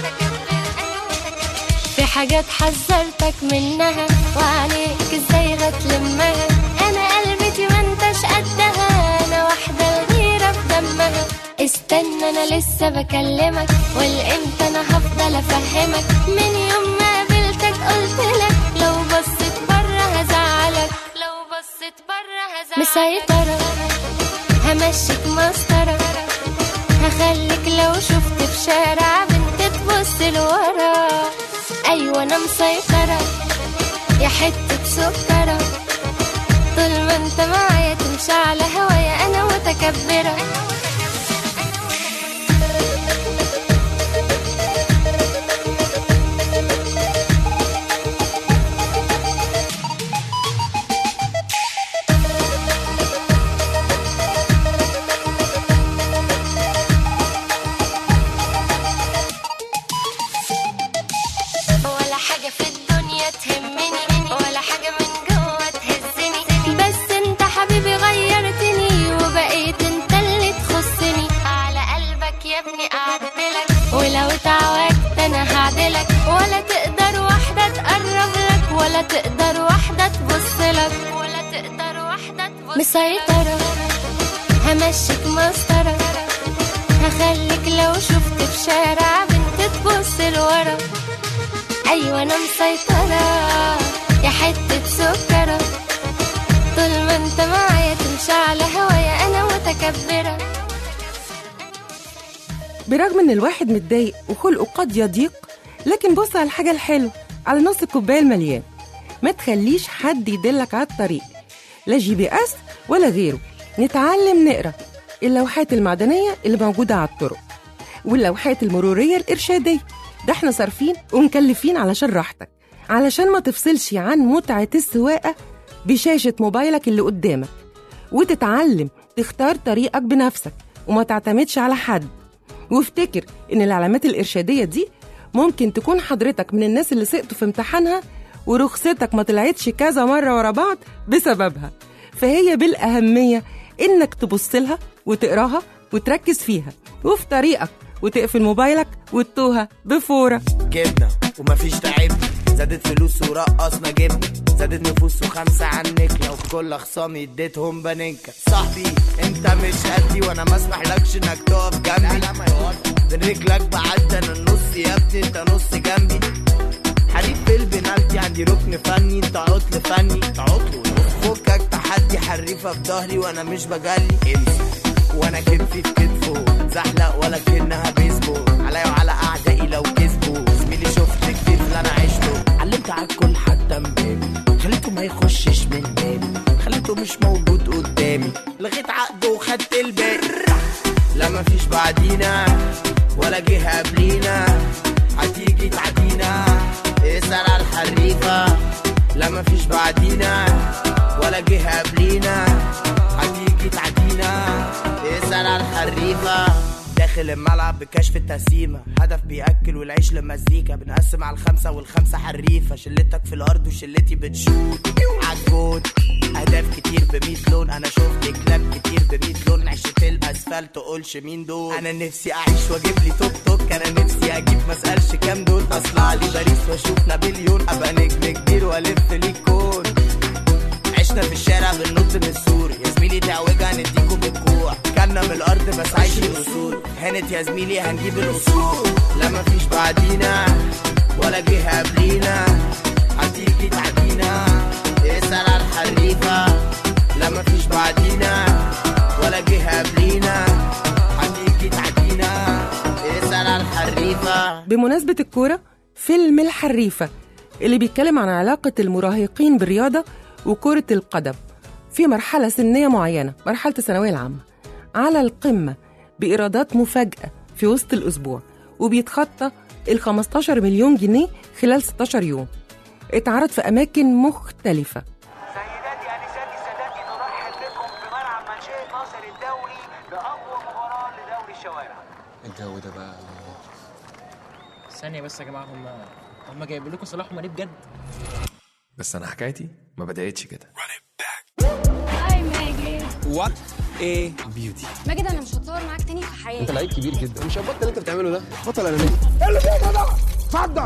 [SPEAKER 4] في حاجات حذرتك منها وعليك ازاي هتلمها انا قلبتي ما انتش قدها انا واحدة الغيرة في دمها استنى انا لسه بكلمك والامتى انا هفضل افهمك من يوم ما قابلتك قلت لك لو بصيت بره هزعلك لو بصيت بره هزعلك مسيطرة همشيك مسطرة هخليك لو شفت في شارع بنت تبص لورا ايوه انا مسيطرة يا حتة سكرة طول ما انت معايا تمشي على هوايا انا متكبرة ولا حاجة في الدنيا تهمني ولا حاجة من جوه تهزني بس انت حبيبي غيرتني وبقيت انت اللي تخصني على قلبك يا ابني اعدلك ولو اتعودت انا هعدلك ولا تقدر واحدة تقرب لك ولا تقدر واحدة تبص لك ولا تقدر واحدة تبص مسيطرة همشيك مسطرة هخليك لو شفت في شارع بنت تبص لورا ايوه انا مسيطرة يا حتة سكرة طول ما انت معايا تمشي على هوايا انا متكبرة
[SPEAKER 3] برغم ان الواحد متضايق وخلقه قد يضيق لكن بص على الحاجة الحلوة على نص الكوباية المليان ما تخليش حد يدلك على الطريق لا جي بي اس ولا غيره نتعلم نقرا اللوحات المعدنية اللي موجودة على الطرق واللوحات المرورية الإرشادية ده احنا صارفين ومكلفين علشان راحتك علشان ما تفصلش عن متعة السواقة بشاشة موبايلك اللي قدامك وتتعلم تختار طريقك بنفسك وما تعتمدش على حد وافتكر ان العلامات الإرشادية دي ممكن تكون حضرتك من الناس اللي سقطوا في امتحانها ورخصتك ما طلعتش كذا مرة ورا بعض بسببها فهي بالأهمية إنك تبص لها وتقراها وتركز فيها وفي طريقك وتقفل موبايلك وتتوها بفورة
[SPEAKER 6] جبنة ومفيش تعب
[SPEAKER 8] زادت فلوس ورقصنا جبنا زادت نفوس وخمسة عنك لو كل خصامي اديتهم بننكة صاحبي انت مش قدي وانا ما اسمحلكش انك تقف جنبي بين رجلك بعدي انا النص يا ابني انت نص جنبي حريف في البنالتي عندي ركن فني انت عطل فني انت عطل فكك تحدي حريفه في ظهري وانا مش بجلي انسى وانا كتفي في كتفه زحلق ولا كانها بيسبول عليا وعلى اعدائي لو كسبوا زميلي شفت كتير اللي انا عشته علمت على الكل حتى مبابي خليته ما يخشش من بابي خليته مش موجود قدامي لغيت عقده وخدت الباقي لا مفيش بعدينا ولا جه قبلينا هتيجي تعدينا اسأل على الحريفة لا مفيش بعدينا ولا جه قبلينا هتيجي تعدينا اسأل على الحريفة داخل الملعب بكشف التقسيمة هدف بيأكل والعيش للمزيكا بنقسم على الخمسة والخمسة حريفة شلتك في الأرض وشلتي بتشوت عالجون أهداف كتير بميت لون أنا شفت كلاب كتير بميت لون عشت الأسفلت تقولش مين دول أنا نفسي أعيش وأجيب لي توك توك أنا نفسي أجيب مسألش كام دول أطلع لي باريس وأشوف نابليون أبقى نجم كبير وألف لي الكون عشنا في الشارع بننط من السور يا زميلي تعوجها نديكوا بالكوع كلنا من الارض بس عايشين اصول هانت يا زميلي هنجيب الاصول لا مفيش بعدينا ولا جه قبلينا هتيجي تعدينا اسال على الحريفه لا مفيش بعدينا ولا جه قبلينا هتيجي تعدينا اسال على الحريفه
[SPEAKER 3] بمناسبة الكورة فيلم الحريفة اللي بيتكلم عن علاقة المراهقين بالرياضة وكرة القدم في مرحلة سنية معينة مرحلة الثانوية العامة على القمة بإيرادات مفاجئة في وسط الأسبوع وبيتخطى ال 15 مليون جنيه خلال 16 يوم اتعرض في أماكن مختلفة
[SPEAKER 12] الجو ده بقى
[SPEAKER 23] ثانية بس يا جماعة هم هم جايبين لكم صلاح وماني بجد
[SPEAKER 24] بس انا حكايتي ما بدأتش كده
[SPEAKER 25] هاي ماجد
[SPEAKER 24] وات ايه بيوتي
[SPEAKER 25] ماجد انا مش هتصور معاك تاني في حياتي
[SPEAKER 24] انت لعيب كبير جدا مش هتبطل اللي انت بتعمله ده بطل انا
[SPEAKER 25] ايه اللي فيها ده اتفضل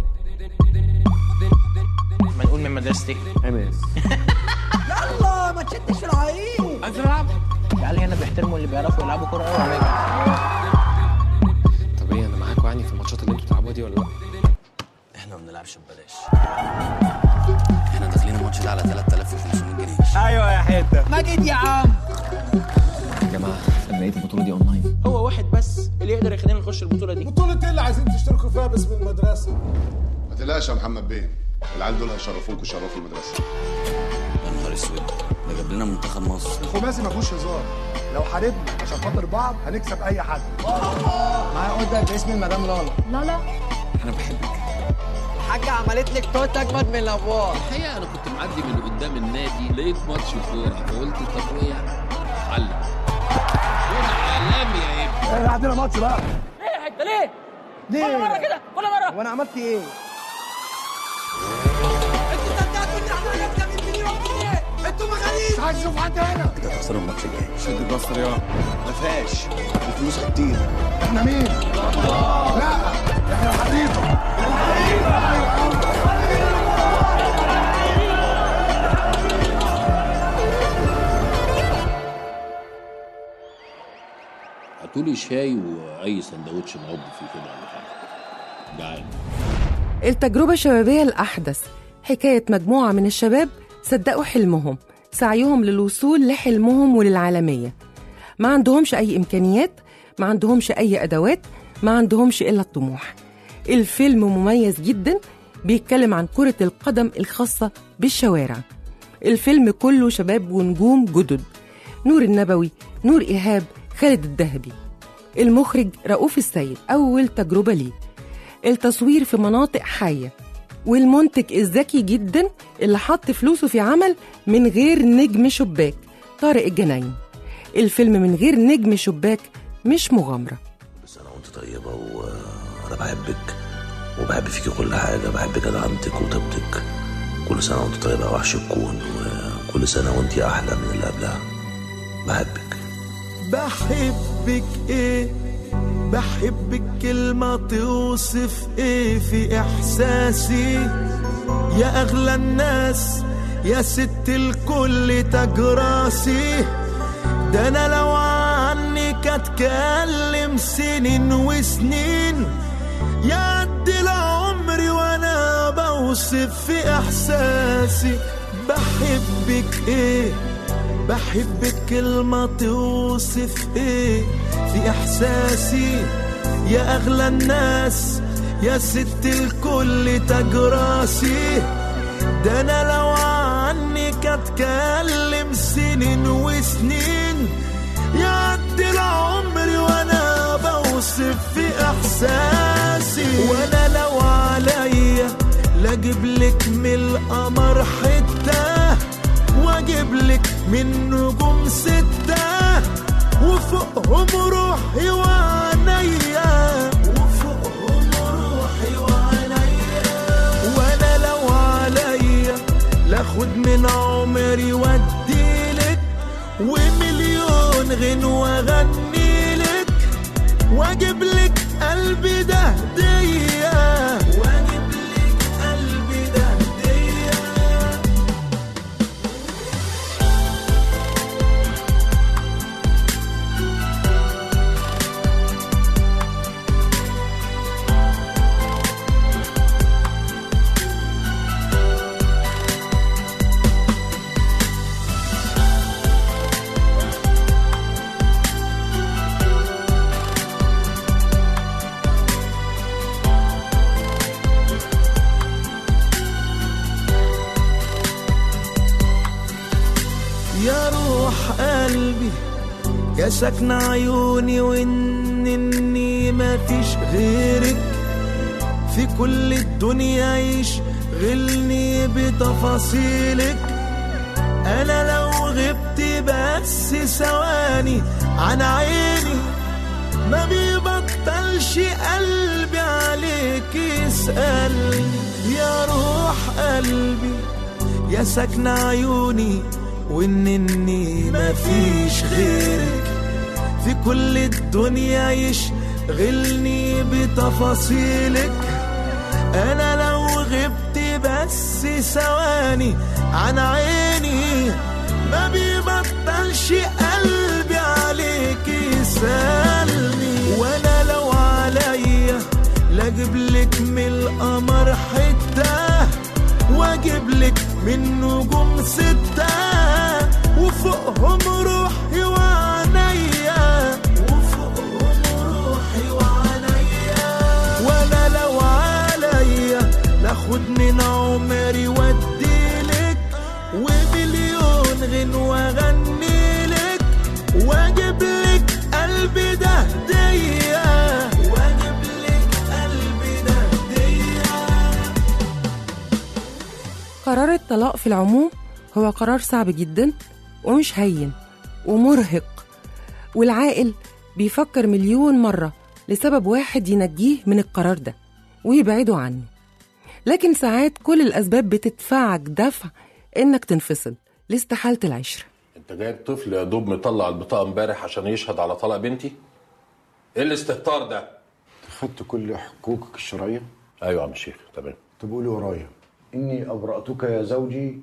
[SPEAKER 23] ما نقول من مدرستي
[SPEAKER 24] ام
[SPEAKER 25] يلا ما تشدش في العيون
[SPEAKER 23] عايز العب العيال هنا بيحترموا اللي بيعرفوا يلعبوا كورة قوي يا ماجد
[SPEAKER 24] طب ايه انا معاكوا يعني في الماتشات اللي انتوا بتلعبوها دي ولا لا
[SPEAKER 22] احنا ما بنلعبش ببلاش احنا داخلين الماتش ده على 3500 جنيه
[SPEAKER 25] ايوه يا حته ماجد يا عم
[SPEAKER 24] يا جماعه انا لقيت البطوله دي اونلاين
[SPEAKER 23] هو واحد بس اللي يقدر يخلينا نخش البطولة دي
[SPEAKER 26] بطولة ايه اللي عايزين تشتركوا فيها باسم المدرسة؟
[SPEAKER 27] ما تقلقش يا محمد بيه العيال دول هيشرفوك ويشرفوا المدرسة
[SPEAKER 22] يا نهار اسود ده جاب لنا منتخب مصر
[SPEAKER 26] الخماسي ما فيهوش هزار لو حاربنا عشان خاطر بعض هنكسب اي حد
[SPEAKER 21] معايا اوردر باسم المدام لالا
[SPEAKER 25] لالا
[SPEAKER 24] انا بحبك
[SPEAKER 21] الحاجة عملت لك توت اجمد من الابواب
[SPEAKER 28] الحقيقه انا كنت معدي من قدام النادي لقيت ماتش كوره فقلت طب ايه علم كوره عالمي يا ابني
[SPEAKER 26] احنا عندنا ماتش بقى
[SPEAKER 25] ايه يا حته ليه؟
[SPEAKER 21] ليه؟
[SPEAKER 25] كل مرة كده كل مرة
[SPEAKER 21] وانا عملت ايه؟
[SPEAKER 26] انتوا مغاليب عايز اشوف حد هنا
[SPEAKER 22] كده هتخسروا الماتش الجاي
[SPEAKER 27] شد البصر يا ما فيهاش الفلوس كتير
[SPEAKER 26] احنا مين؟ لا احنا الحريفة
[SPEAKER 28] هاتوا لي شاي واي سندوتش نعض فيه كده ولا حاجه جعان
[SPEAKER 3] التجربة الشبابية الأحدث حكاية مجموعة من الشباب صدقوا حلمهم سعيهم للوصول لحلمهم وللعالمية ما عندهمش أي إمكانيات ما عندهمش أي أدوات ما عندهمش إلا الطموح الفيلم مميز جدا بيتكلم عن كرة القدم الخاصة بالشوارع الفيلم كله شباب ونجوم جدد نور النبوي نور إيهاب خالد الذهبي المخرج رؤوف السيد أول تجربة ليه التصوير في مناطق حية والمنتج الذكي جدا اللي حط فلوسه في عمل من غير نجم شباك طارق الجناين الفيلم من غير نجم شباك مش مغامرة
[SPEAKER 22] سنة وانت طيبة وانا بحبك وبحب فيكي كل حاجة بحب جدعنتك وطيبتك كل سنة وانت طيبة يا وحش الكون وكل سنة وانت أحلى من اللي قبلها بحبك
[SPEAKER 19] بحبك ايه بحبك كلمة توصف ايه في احساسي
[SPEAKER 9] يا أغلى الناس يا ست الكل تاج راسي ده أنا لو عنك أتكلم سنين وسنين يعدي العمر وأنا بوصف في إحساسي بحبك إيه بحبك كلمة توصف إيه في إحساسي يا أغلى الناس يا ست الكل تاج راسي ده أنا لو عنك أتكلم سنين وسنين يعدي العمر وأنا بوصف في إحساسي وأنا لو عليا لاجيب لك من القمر حتة واجيب لك من نجوم ستة وفوقهم روحي وعينيا وفوقهم روحي وعينيا وانا لو عليا لاخد من عمري واديلك ومليون غنوة اغنيلك واجيب لك قلبي ده هدية واجيب لك قلبي ده هدية يا روح قلبي يا سكن عيوني وانني ما فيش غيرك في كل الدنيا يشغلني بتفاصيلك انا لو غبت بس ثواني عن عيني ما بيبطلش قلبي عليك يسألني يا روح قلبي يا سكن عيوني وانني مفيش غيرك في كل الدنيا يشغلني بتفاصيلك انا لو غبت بس ثواني عن عيني ما بيبطلش قلبي عليك يسألني وانا لو عليا لاجيب لك من القمر حته واجيب لك من نجوم ستة وفوقهم روحي وعينيا وفوقهم روحي وعينيا وانا لو عليا لاخد من عمري واديلك ومليون غنوة اغنيلك واجيب لك قلبي ده هدية واجيب لك قلبي ده هدية
[SPEAKER 3] قرار الطلاق في العموم هو قرار صعب جدا ومش هين ومرهق والعاقل بيفكر مليون مرة لسبب واحد ينجيه من القرار ده ويبعده عنه لكن ساعات كل الأسباب بتدفعك دفع إنك تنفصل لاستحالة العشرة
[SPEAKER 10] انت جايب طفل يا دوب مطلع البطاقه امبارح عشان يشهد على طلاق بنتي ايه الاستهتار ده
[SPEAKER 11] خدت كل حقوقك الشرعية
[SPEAKER 10] ايوه يا عم الشيخ تمام
[SPEAKER 11] طب قولي ورايا إني أبرأتك يا زوجي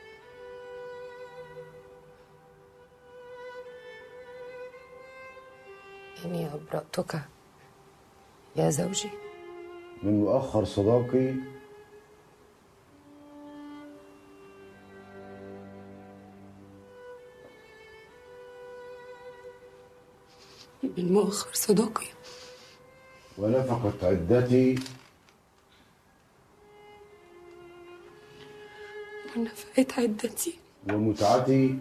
[SPEAKER 13] إني أبرأتك يا زوجي
[SPEAKER 11] من مؤخر صداقي
[SPEAKER 13] من مؤخر صداقي
[SPEAKER 11] ونفقت عدتي
[SPEAKER 13] ونفقت عدتي
[SPEAKER 11] ومتعتي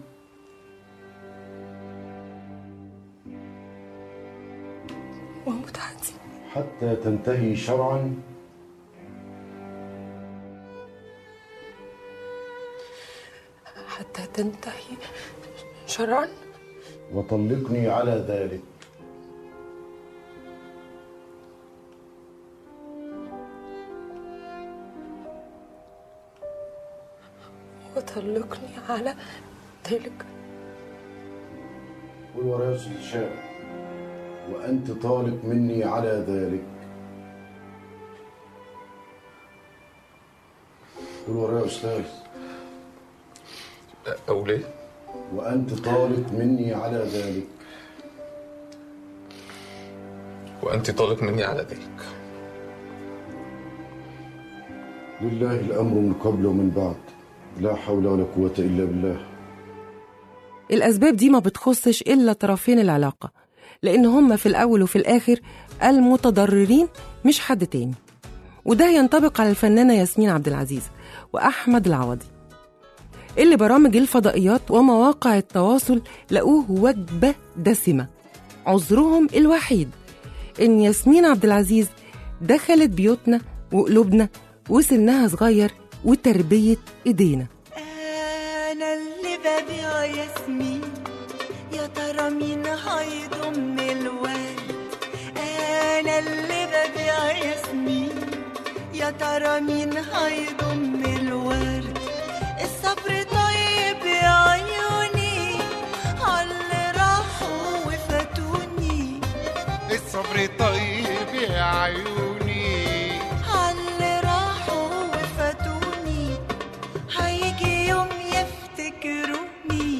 [SPEAKER 13] ومتعتي
[SPEAKER 11] حتى تنتهي شرعا
[SPEAKER 13] حتى تنتهي شرعا
[SPEAKER 11] وطلقني على ذلك
[SPEAKER 13] وطلقني على ذلك
[SPEAKER 11] قول ورايا يا أستاذ هشام وأنت طالق مني على ذلك قول ورايا يا استاذ
[SPEAKER 10] أقول إيه؟
[SPEAKER 11] وانت طالق مني على ذلك
[SPEAKER 10] وأنت طالق مني على ذلك
[SPEAKER 11] لله الامر من قبل ومن بعد لا حول ولا قوه الا بالله
[SPEAKER 3] الأسباب دي ما بتخصش إلا طرفين العلاقة لأن هما في الأول وفي الآخر المتضررين مش حد تاني وده ينطبق على الفنانة ياسمين عبد العزيز وأحمد العوضي اللي برامج الفضائيات ومواقع التواصل لقوه وجبة دسمة عذرهم الوحيد إن ياسمين عبد العزيز دخلت بيوتنا وقلوبنا وسنها صغير وتربية إيدينا
[SPEAKER 2] انا اللي ببيع ياسمين يا ترى مين هيضم الواد انا اللي ببيع ياسمين يا ترى مين هيضم الورد الصبر طيب يا عيوني عاللي راحوا وفاتوني
[SPEAKER 7] الصبر طيب يا عيوني
[SPEAKER 2] عاللي راحوا وفاتوني هيجي يوم يفتكروني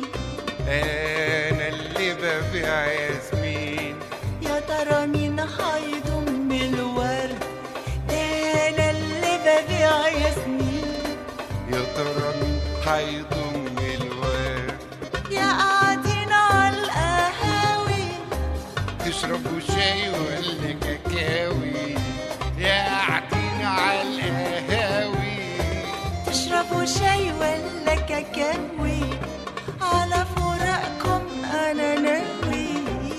[SPEAKER 7] انا اللي ببيع ياسمين
[SPEAKER 2] يا ترى مين هيضم الورد ده انا اللي ببيع ياسمين
[SPEAKER 7] يا ترى مين هيضم الورد
[SPEAKER 2] يا قاعدين على القهاوي
[SPEAKER 7] تشربوا شاي ولا كاكاوي يا قاعدين على القهاوي
[SPEAKER 2] تشربوا شاي ولا كاكاوي على فراقكم انا ناوي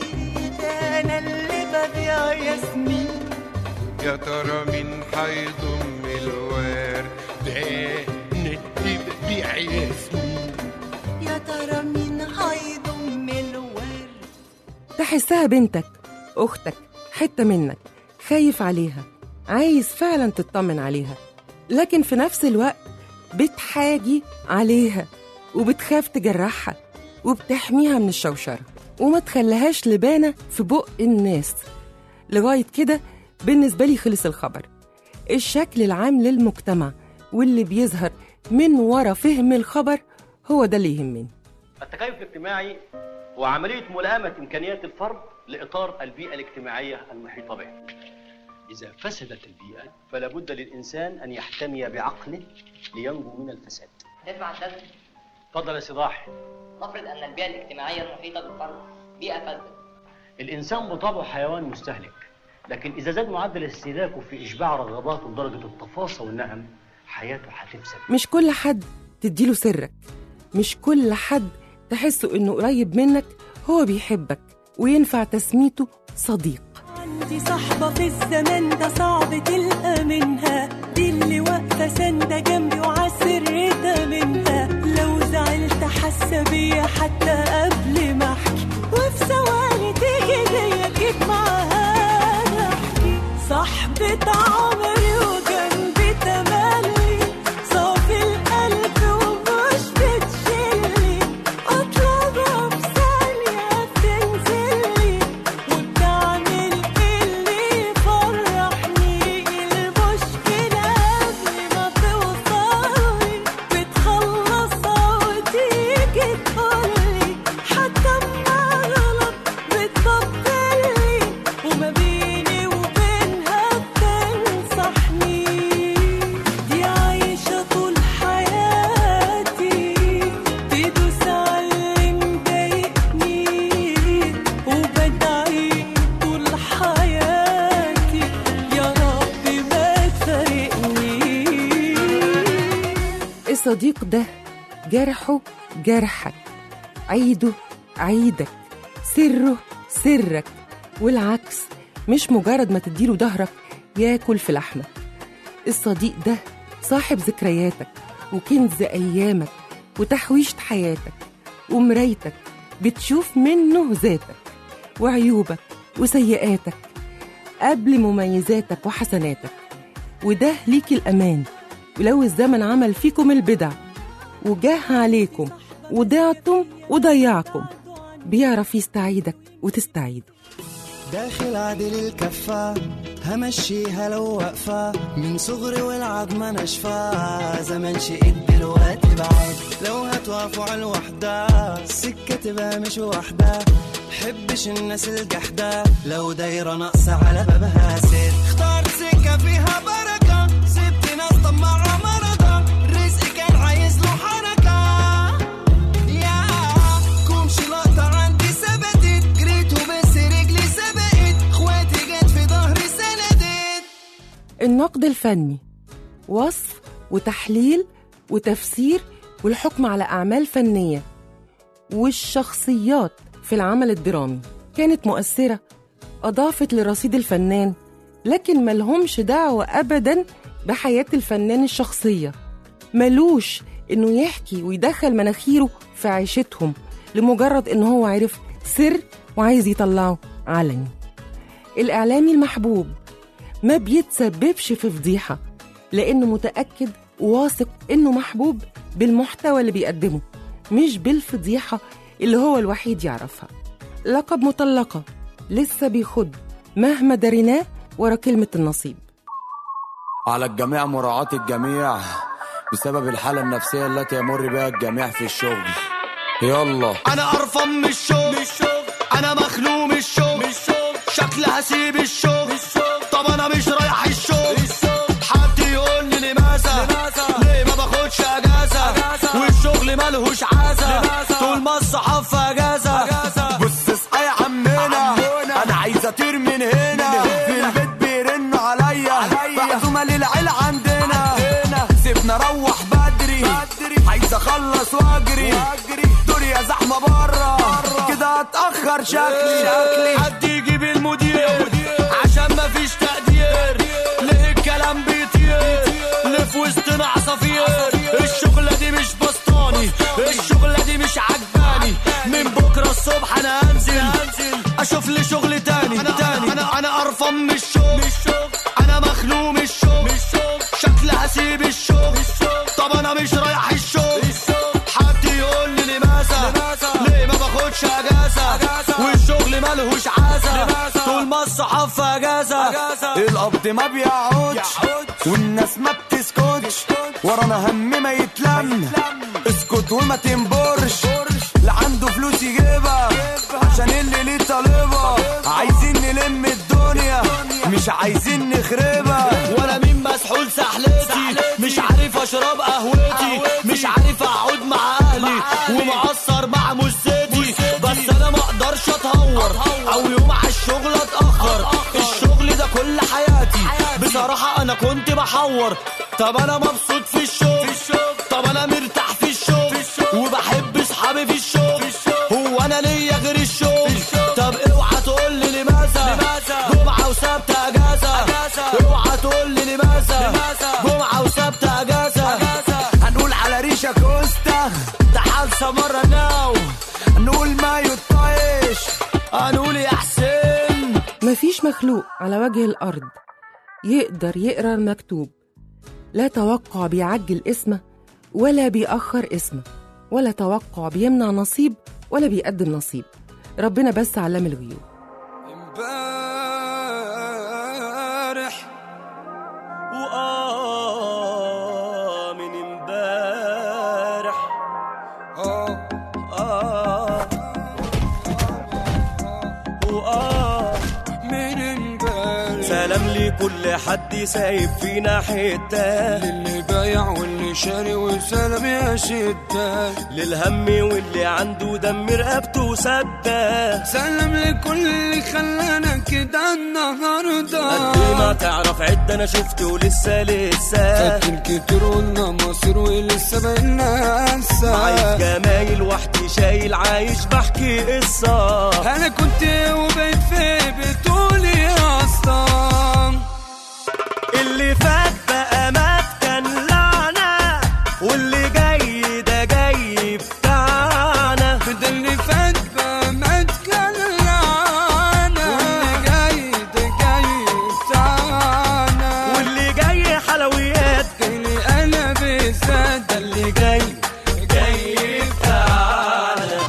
[SPEAKER 2] ده انا اللي ببيع ياسمين
[SPEAKER 7] يا ترى مين هيضم الورد ده أنا اللي ببيع ياسمين
[SPEAKER 2] يا ترى مين هيضم الورد
[SPEAKER 3] تحسها بنتك أختك حتة منك خايف عليها عايز فعلا تطمن عليها لكن في نفس الوقت بتحاجي عليها وبتخاف تجرحها وبتحميها من الشوشرة وما تخليهاش لبانة في بق الناس لغاية كده بالنسبة لي خلص الخبر الشكل العام للمجتمع واللي بيظهر من ورا فهم الخبر هو ده اللي يهمني
[SPEAKER 14] التكيف الاجتماعي هو عملية ملائمة إمكانيات الفرد لإطار البيئة الاجتماعية المحيطة به. إذا فسدت البيئة فلا بد للإنسان أن يحتمي بعقله لينجو من الفساد.
[SPEAKER 15] كيف عددت؟
[SPEAKER 14] تفضل يا صداح.
[SPEAKER 15] نفرض أن البيئة الاجتماعية المحيطة بالفرد بيئة فاسدة
[SPEAKER 14] الإنسان بطبعه حيوان مستهلك، لكن إذا زاد معدل استهلاكه في إشباع رغباته لدرجة التفاصيل والنهم حياته هتفسد.
[SPEAKER 3] مش كل حد تديله سرك مش كل حد تحسه انه قريب منك هو بيحبك وينفع تسميته صديق
[SPEAKER 2] عندي صاحبة في الزمان ده صعب تلقى منها دي اللي واقفة ساندة جنبي وعسرتها منها لو زعلت حاسة بيا حتى قبل ما احكي وفي ثواني تيجي ليا جيت معاها احكي صاحبة عمري وجنبي تملي صافي القلب ومش بتشيلي اطلبها في ثانية بتنزلي وبتعمل اللي يفرحني المشكلة قبل ما توصلي بتخلصها وتيجي تقولي حتى اما غلط بتبطلي وما بيني وبينها بتنصحني دي عايشة طول حياتي تدوس على اللي مضايقني وبدعي طول حياتي يا رب ما تفارقني
[SPEAKER 3] الصديق ده جرحه جرحك عيده عيدك سره سرك والعكس مش مجرد ما تديله ظهرك ياكل في لحمك الصديق ده صاحب ذكرياتك وكنز أيامك وتحويشة حياتك ومرايتك بتشوف منه ذاتك وعيوبك وسيئاتك قبل مميزاتك وحسناتك وده ليك الأمان ولو الزمن عمل فيكم البدع وجاه عليكم وضعتم وضيعكم بيعرف يستعيدك وتستعيده
[SPEAKER 6] داخل عادل الكفة همشيها لو واقفة من صغري والعظمة ناشفة زمان شقيت دلوقتي بعد لو هتوقفوا على الوحدة السكة تبقى مش وحدة حبش الناس الجحدة لو دايرة ناقصة على بابها ست اخترت سكة فيها بركة سبت ناس طماعة مرضى الرزق كان عايز له حركة يا كومش لقطة عندي ثبتت جريت وبس رجلي سبقت اخواتي جت في ظهري سندت
[SPEAKER 3] النقد الفني وصف وتحليل وتفسير والحكم على أعمال فنية والشخصيات في العمل الدرامي كانت مؤثرة أضافت لرصيد الفنان لكن ملهمش دعوة أبدا بحياة الفنان الشخصية ملوش إنه يحكي ويدخل مناخيره في عيشتهم لمجرد إن هو عرف سر وعايز يطلعه علني الإعلامي المحبوب ما بيتسببش في فضيحة لأنه متأكد وواثق إنه محبوب بالمحتوى اللي بيقدمه مش بالفضيحة اللي هو الوحيد يعرفها لقب مطلقة لسه بيخد مهما دريناه ورا كلمة النصيب
[SPEAKER 9] على الجميع مراعاة الجميع بسبب الحالة النفسية التي يمر بها الجميع في الشغل يلا
[SPEAKER 19] انا قرفان من الشغل انا مخنوق من الشغل شكلي هسيب الشغل طب انا مش رايح الشغل حد يقول لي لماذا ليه ما باخدش اجازه والشغل ملهوش عازه طول ما الصحاب في اجازه بص اصحى يا عمنا انا عايز اطير من هنا في البيت بيرنوا عليا معزومه للعيله عندنا سيبنا روح بدري عايز اخلص واجري الدنيا زحمه بره كده هتاخر شكلي حد يجيب المدير عشان مفيش تقدير ليه الكلام بيطير ليه في وسطنا عصافير الشغله دي مش بسطاني الشغله دي مش عجباني من بكره الصبح انا هنزل اشوف لي شغل تاني تاني انا انا قرفان من الشغل انا مخنوق من الشغل شكلي هسيب الشغل طب انا مش رايح الشغل حد يقول لي لماذا ليه ما باخدش اجازه والشغل ملهوش عازه طول ما الصحاب في اجازه القبض ما بيقعدش والناس ما بتسكتش ورانا هم ما يتلم اسكت وما تنبرش اللي عنده فلوس يجيبها عشان اللي ليه طالبها عايزين نلم الدنيا مش عايزين نخربها وانا مين مسحول سحلتي مش عارف اشرب قهوتي مش عارف اقعد مع اهلي ومقصر مع مستي بس انا ما اقدرش اتهور او يوم على الشغل اتاخر الشغل ده كل حياتي بصراحه انا كنت بحور طب انا مبسوط في الشغل طب انا مرتاح في الشغل وبحب اصحابي في الشغل هو انا ليا غير الشغل طب اوعى تقول لي لماذا جمعه وسبت اجازه اوعى تقول لي لماذا جمعه وسبت اجازه هنقول على ريشه كوستا تعال سمرة ناو نقول ما يطايش هنقول يا حسين
[SPEAKER 3] مفيش مخلوق على وجه الأرض يقدر يقرأ المكتوب لا توقع بيعجل اسمه ولا بيأخر اسمه ولا توقع بيمنع نصيب ولا بيقدم نصيب ربنا بس علام الغيوب
[SPEAKER 19] امبارح وآه من امبارح آه آه وآه من امبارح سلام لكل حد سايب فينا حتة للي بايع واللي شاري وسلام يا شدة للهم واللي عنده دم رقبته سدة سلام لكل اللي خلانا كده النهاردة قد ما تعرف عد انا شفت ولسه لسه فاكر كتير قلنا مصير ولسه بقينا عايش جمايل وحدي شايل عايش بحكي قصة انا كنت وبقيت في بتقولي يا اسطى اللي فات بقى مات كان لعنة واللي جاي ده جاي بتاعنا ده اللي فات بقى مات كان لعنة واللي جاي ده جاي بتاعنا واللي جاي حلويات اللي انا بالذات ده اللي جاي جاي بتاعنا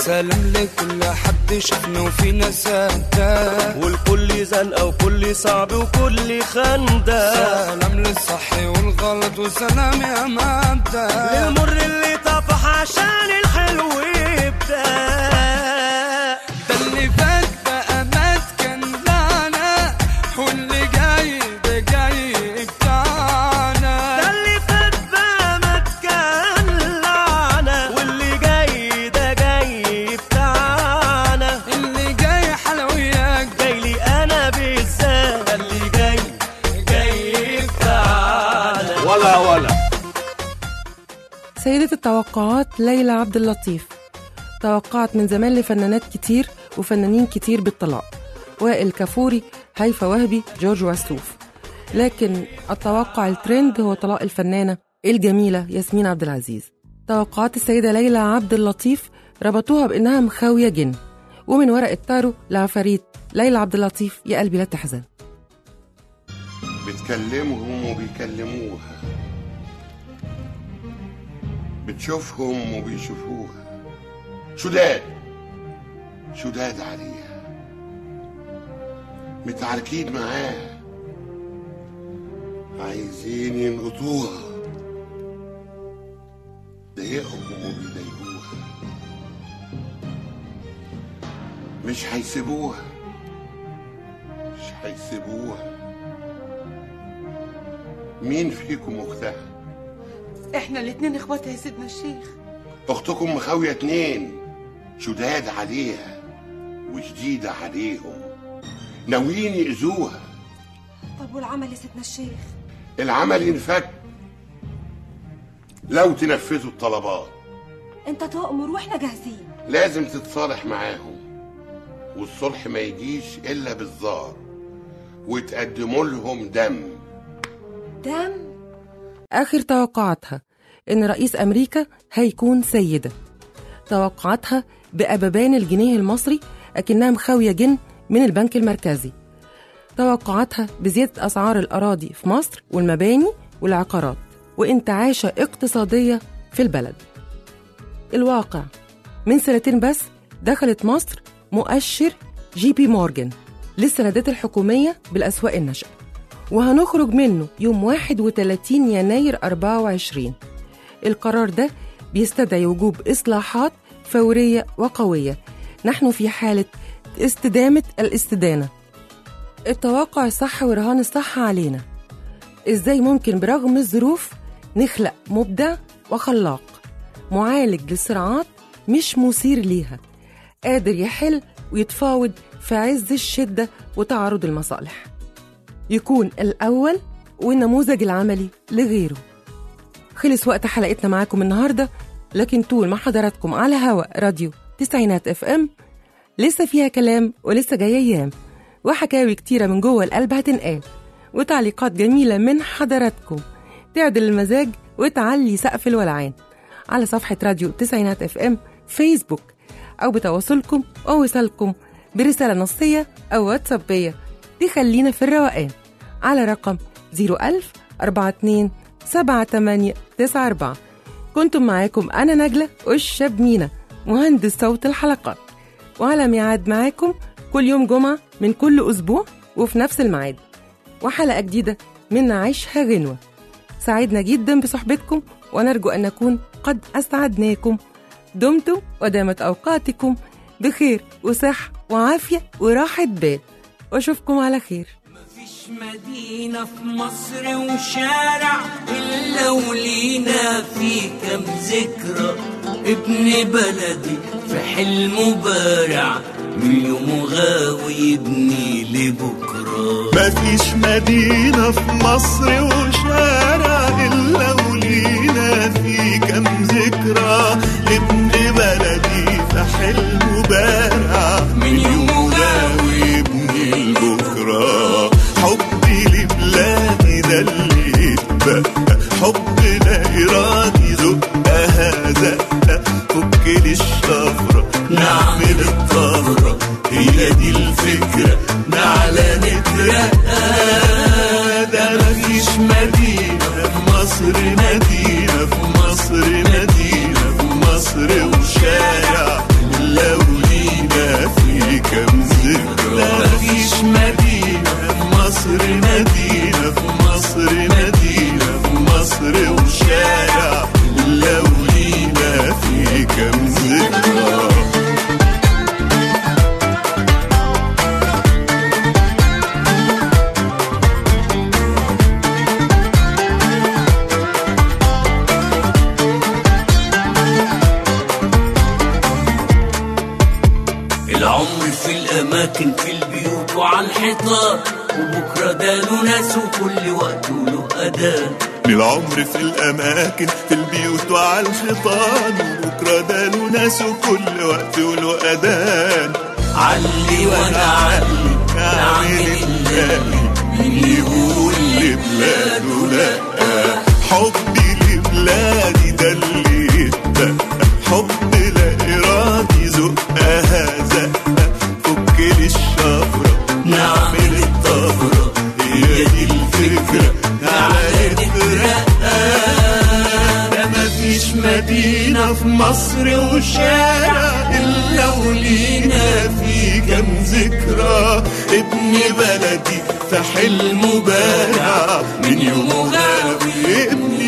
[SPEAKER 1] سلام لكل حد شفنا وفينا سادة
[SPEAKER 19] والكل زنقة وكل صعب وكل خندة
[SPEAKER 1] سلام للصح والغلط وسلام يا مادة
[SPEAKER 19] للمر اللي طفح عشان الحلو يبدأ
[SPEAKER 1] ده اللي فات بقى مات كان لعنة واللي جاي ده جاي بتاعنا
[SPEAKER 19] ده اللي فات بقى ما كان لعنة واللي جاي ده جاي بتاعنا
[SPEAKER 1] اللي جاي حلويات
[SPEAKER 19] جاي لي انا بالذات اللي جاي جاي بتاعنا
[SPEAKER 10] ولا ولا
[SPEAKER 3] سيدة التوقعات ليلى عبد اللطيف توقعت من زمان لفنانات كتير وفنانين كتير بالطلاق وائل كفوري هيفا وهبي جورج وسوف لكن التوقع الترند هو طلاق الفنانة الجميلة ياسمين عبد العزيز توقعات السيدة ليلى عبد اللطيف ربطوها بإنها مخاوية جن ومن ورق التارو لعفاريت ليلى عبد اللطيف يا قلبي لا تحزن
[SPEAKER 7] بتكلمهم وبيكلموها بتشوفهم وبيشوفوها شداد شداد عليها متعاركين معاها عايزين ينقطوها ضايقهم وبيضايقوها مش هيسيبوها مش هيسيبوها مين فيكم اختها
[SPEAKER 2] احنا الاتنين اخواتها يا سيدنا الشيخ
[SPEAKER 7] اختكم مخاوية اتنين شداد عليها وشديدة عليهم ناويين يأذوها
[SPEAKER 4] طب والعمل يا سيدنا الشيخ
[SPEAKER 7] العمل ينفك لو تنفذوا الطلبات
[SPEAKER 4] انت تؤمر واحنا جاهزين
[SPEAKER 7] لازم تتصالح معاهم والصلح ما يجيش إلا بالزار وتقدموا لهم دم
[SPEAKER 4] دم
[SPEAKER 3] آخر توقعاتها إن رئيس أمريكا هيكون سيدة توقعاتها بأبابان الجنيه المصري أكنها مخاوية جن من البنك المركزي توقعاتها بزيادة أسعار الأراضي في مصر والمباني والعقارات وانتعاشة اقتصادية في البلد الواقع من سنتين بس دخلت مصر مؤشر جي بي مورجان للسندات الحكومية بالأسواق الناشئة وهنخرج منه يوم 31 يناير 24 القرار ده بيستدعي وجوب إصلاحات فورية وقوية نحن في حالة استدامة الاستدانة التوقع الصح ورهان الصح علينا إزاي ممكن برغم الظروف نخلق مبدع وخلاق معالج للصراعات مش مثير ليها قادر يحل ويتفاوض في عز الشدة وتعارض المصالح يكون الأول والنموذج العملي لغيره خلص وقت حلقتنا معاكم النهاردة لكن طول ما حضراتكم على هواء راديو تسعينات اف ام لسه فيها كلام ولسه جاي ايام وحكاوي كتيرة من جوه القلب هتنقال وتعليقات جميلة من حضراتكم تعدل المزاج وتعلي سقف الولعان على صفحة راديو تسعينات اف ام فيسبوك أو بتواصلكم أو وصالكم برسالة نصية أو واتسابية تخلينا في الروقان على رقم 01000 42 78 94 كنتم معاكم أنا نجلة والشاب مينا مهندس صوت الحلقات وعلى ميعاد معاكم كل يوم جمعة من كل أسبوع وفي نفس الميعاد وحلقة جديدة من عيشها غنوة سعدنا جدا بصحبتكم ونرجو أن نكون قد أسعدناكم دمتم ودامت أوقاتكم بخير وصحة وعافية وراحة بال وأشوفكم على خير
[SPEAKER 19] مفيش مدينة في مصر وشارع إلا ولينا في كم ذكرى ابن بلدي في حلمه بارع من يومه غاوي يبني لبكرة
[SPEAKER 5] مفيش مدينة في مصر وشارع إلا ولينا في كم ذكرى لابن بلدي في حلمه بارع من يوم غاوي يبني البكرة حبي لبلادي ده اللي يتبقى حبنا إرادي زقها زقة فك لي الشفرة نعمل الطهرة هي دي الفكرة نعلى نترقى ده مفيش مدينة في مصر مدينة في مصر مدينة في مصر وشارع إلا
[SPEAKER 19] ساكن في البيوت وعلى الحيطان وبكرة ده له ناس وكل وقت وله أذان
[SPEAKER 5] العمر في الأماكن في البيوت وعلى الحيطان وبكرة ده له ناس وكل وقت وله أذان
[SPEAKER 19] علي وأنا علي نعمل الله
[SPEAKER 5] مين يقول لبلاده لأ حبي لبلادي ده اللي يتبقى حب لا إرادي زقها زقة فك لي الشفرة نعمل الطفرة هي دي الفكرة تعالى نترقى ده مفيش مدينة في مصر وشارع إلا ولينا في كام ذكرى ابن بلدي في حلمه بارع من يومه غاوي ابن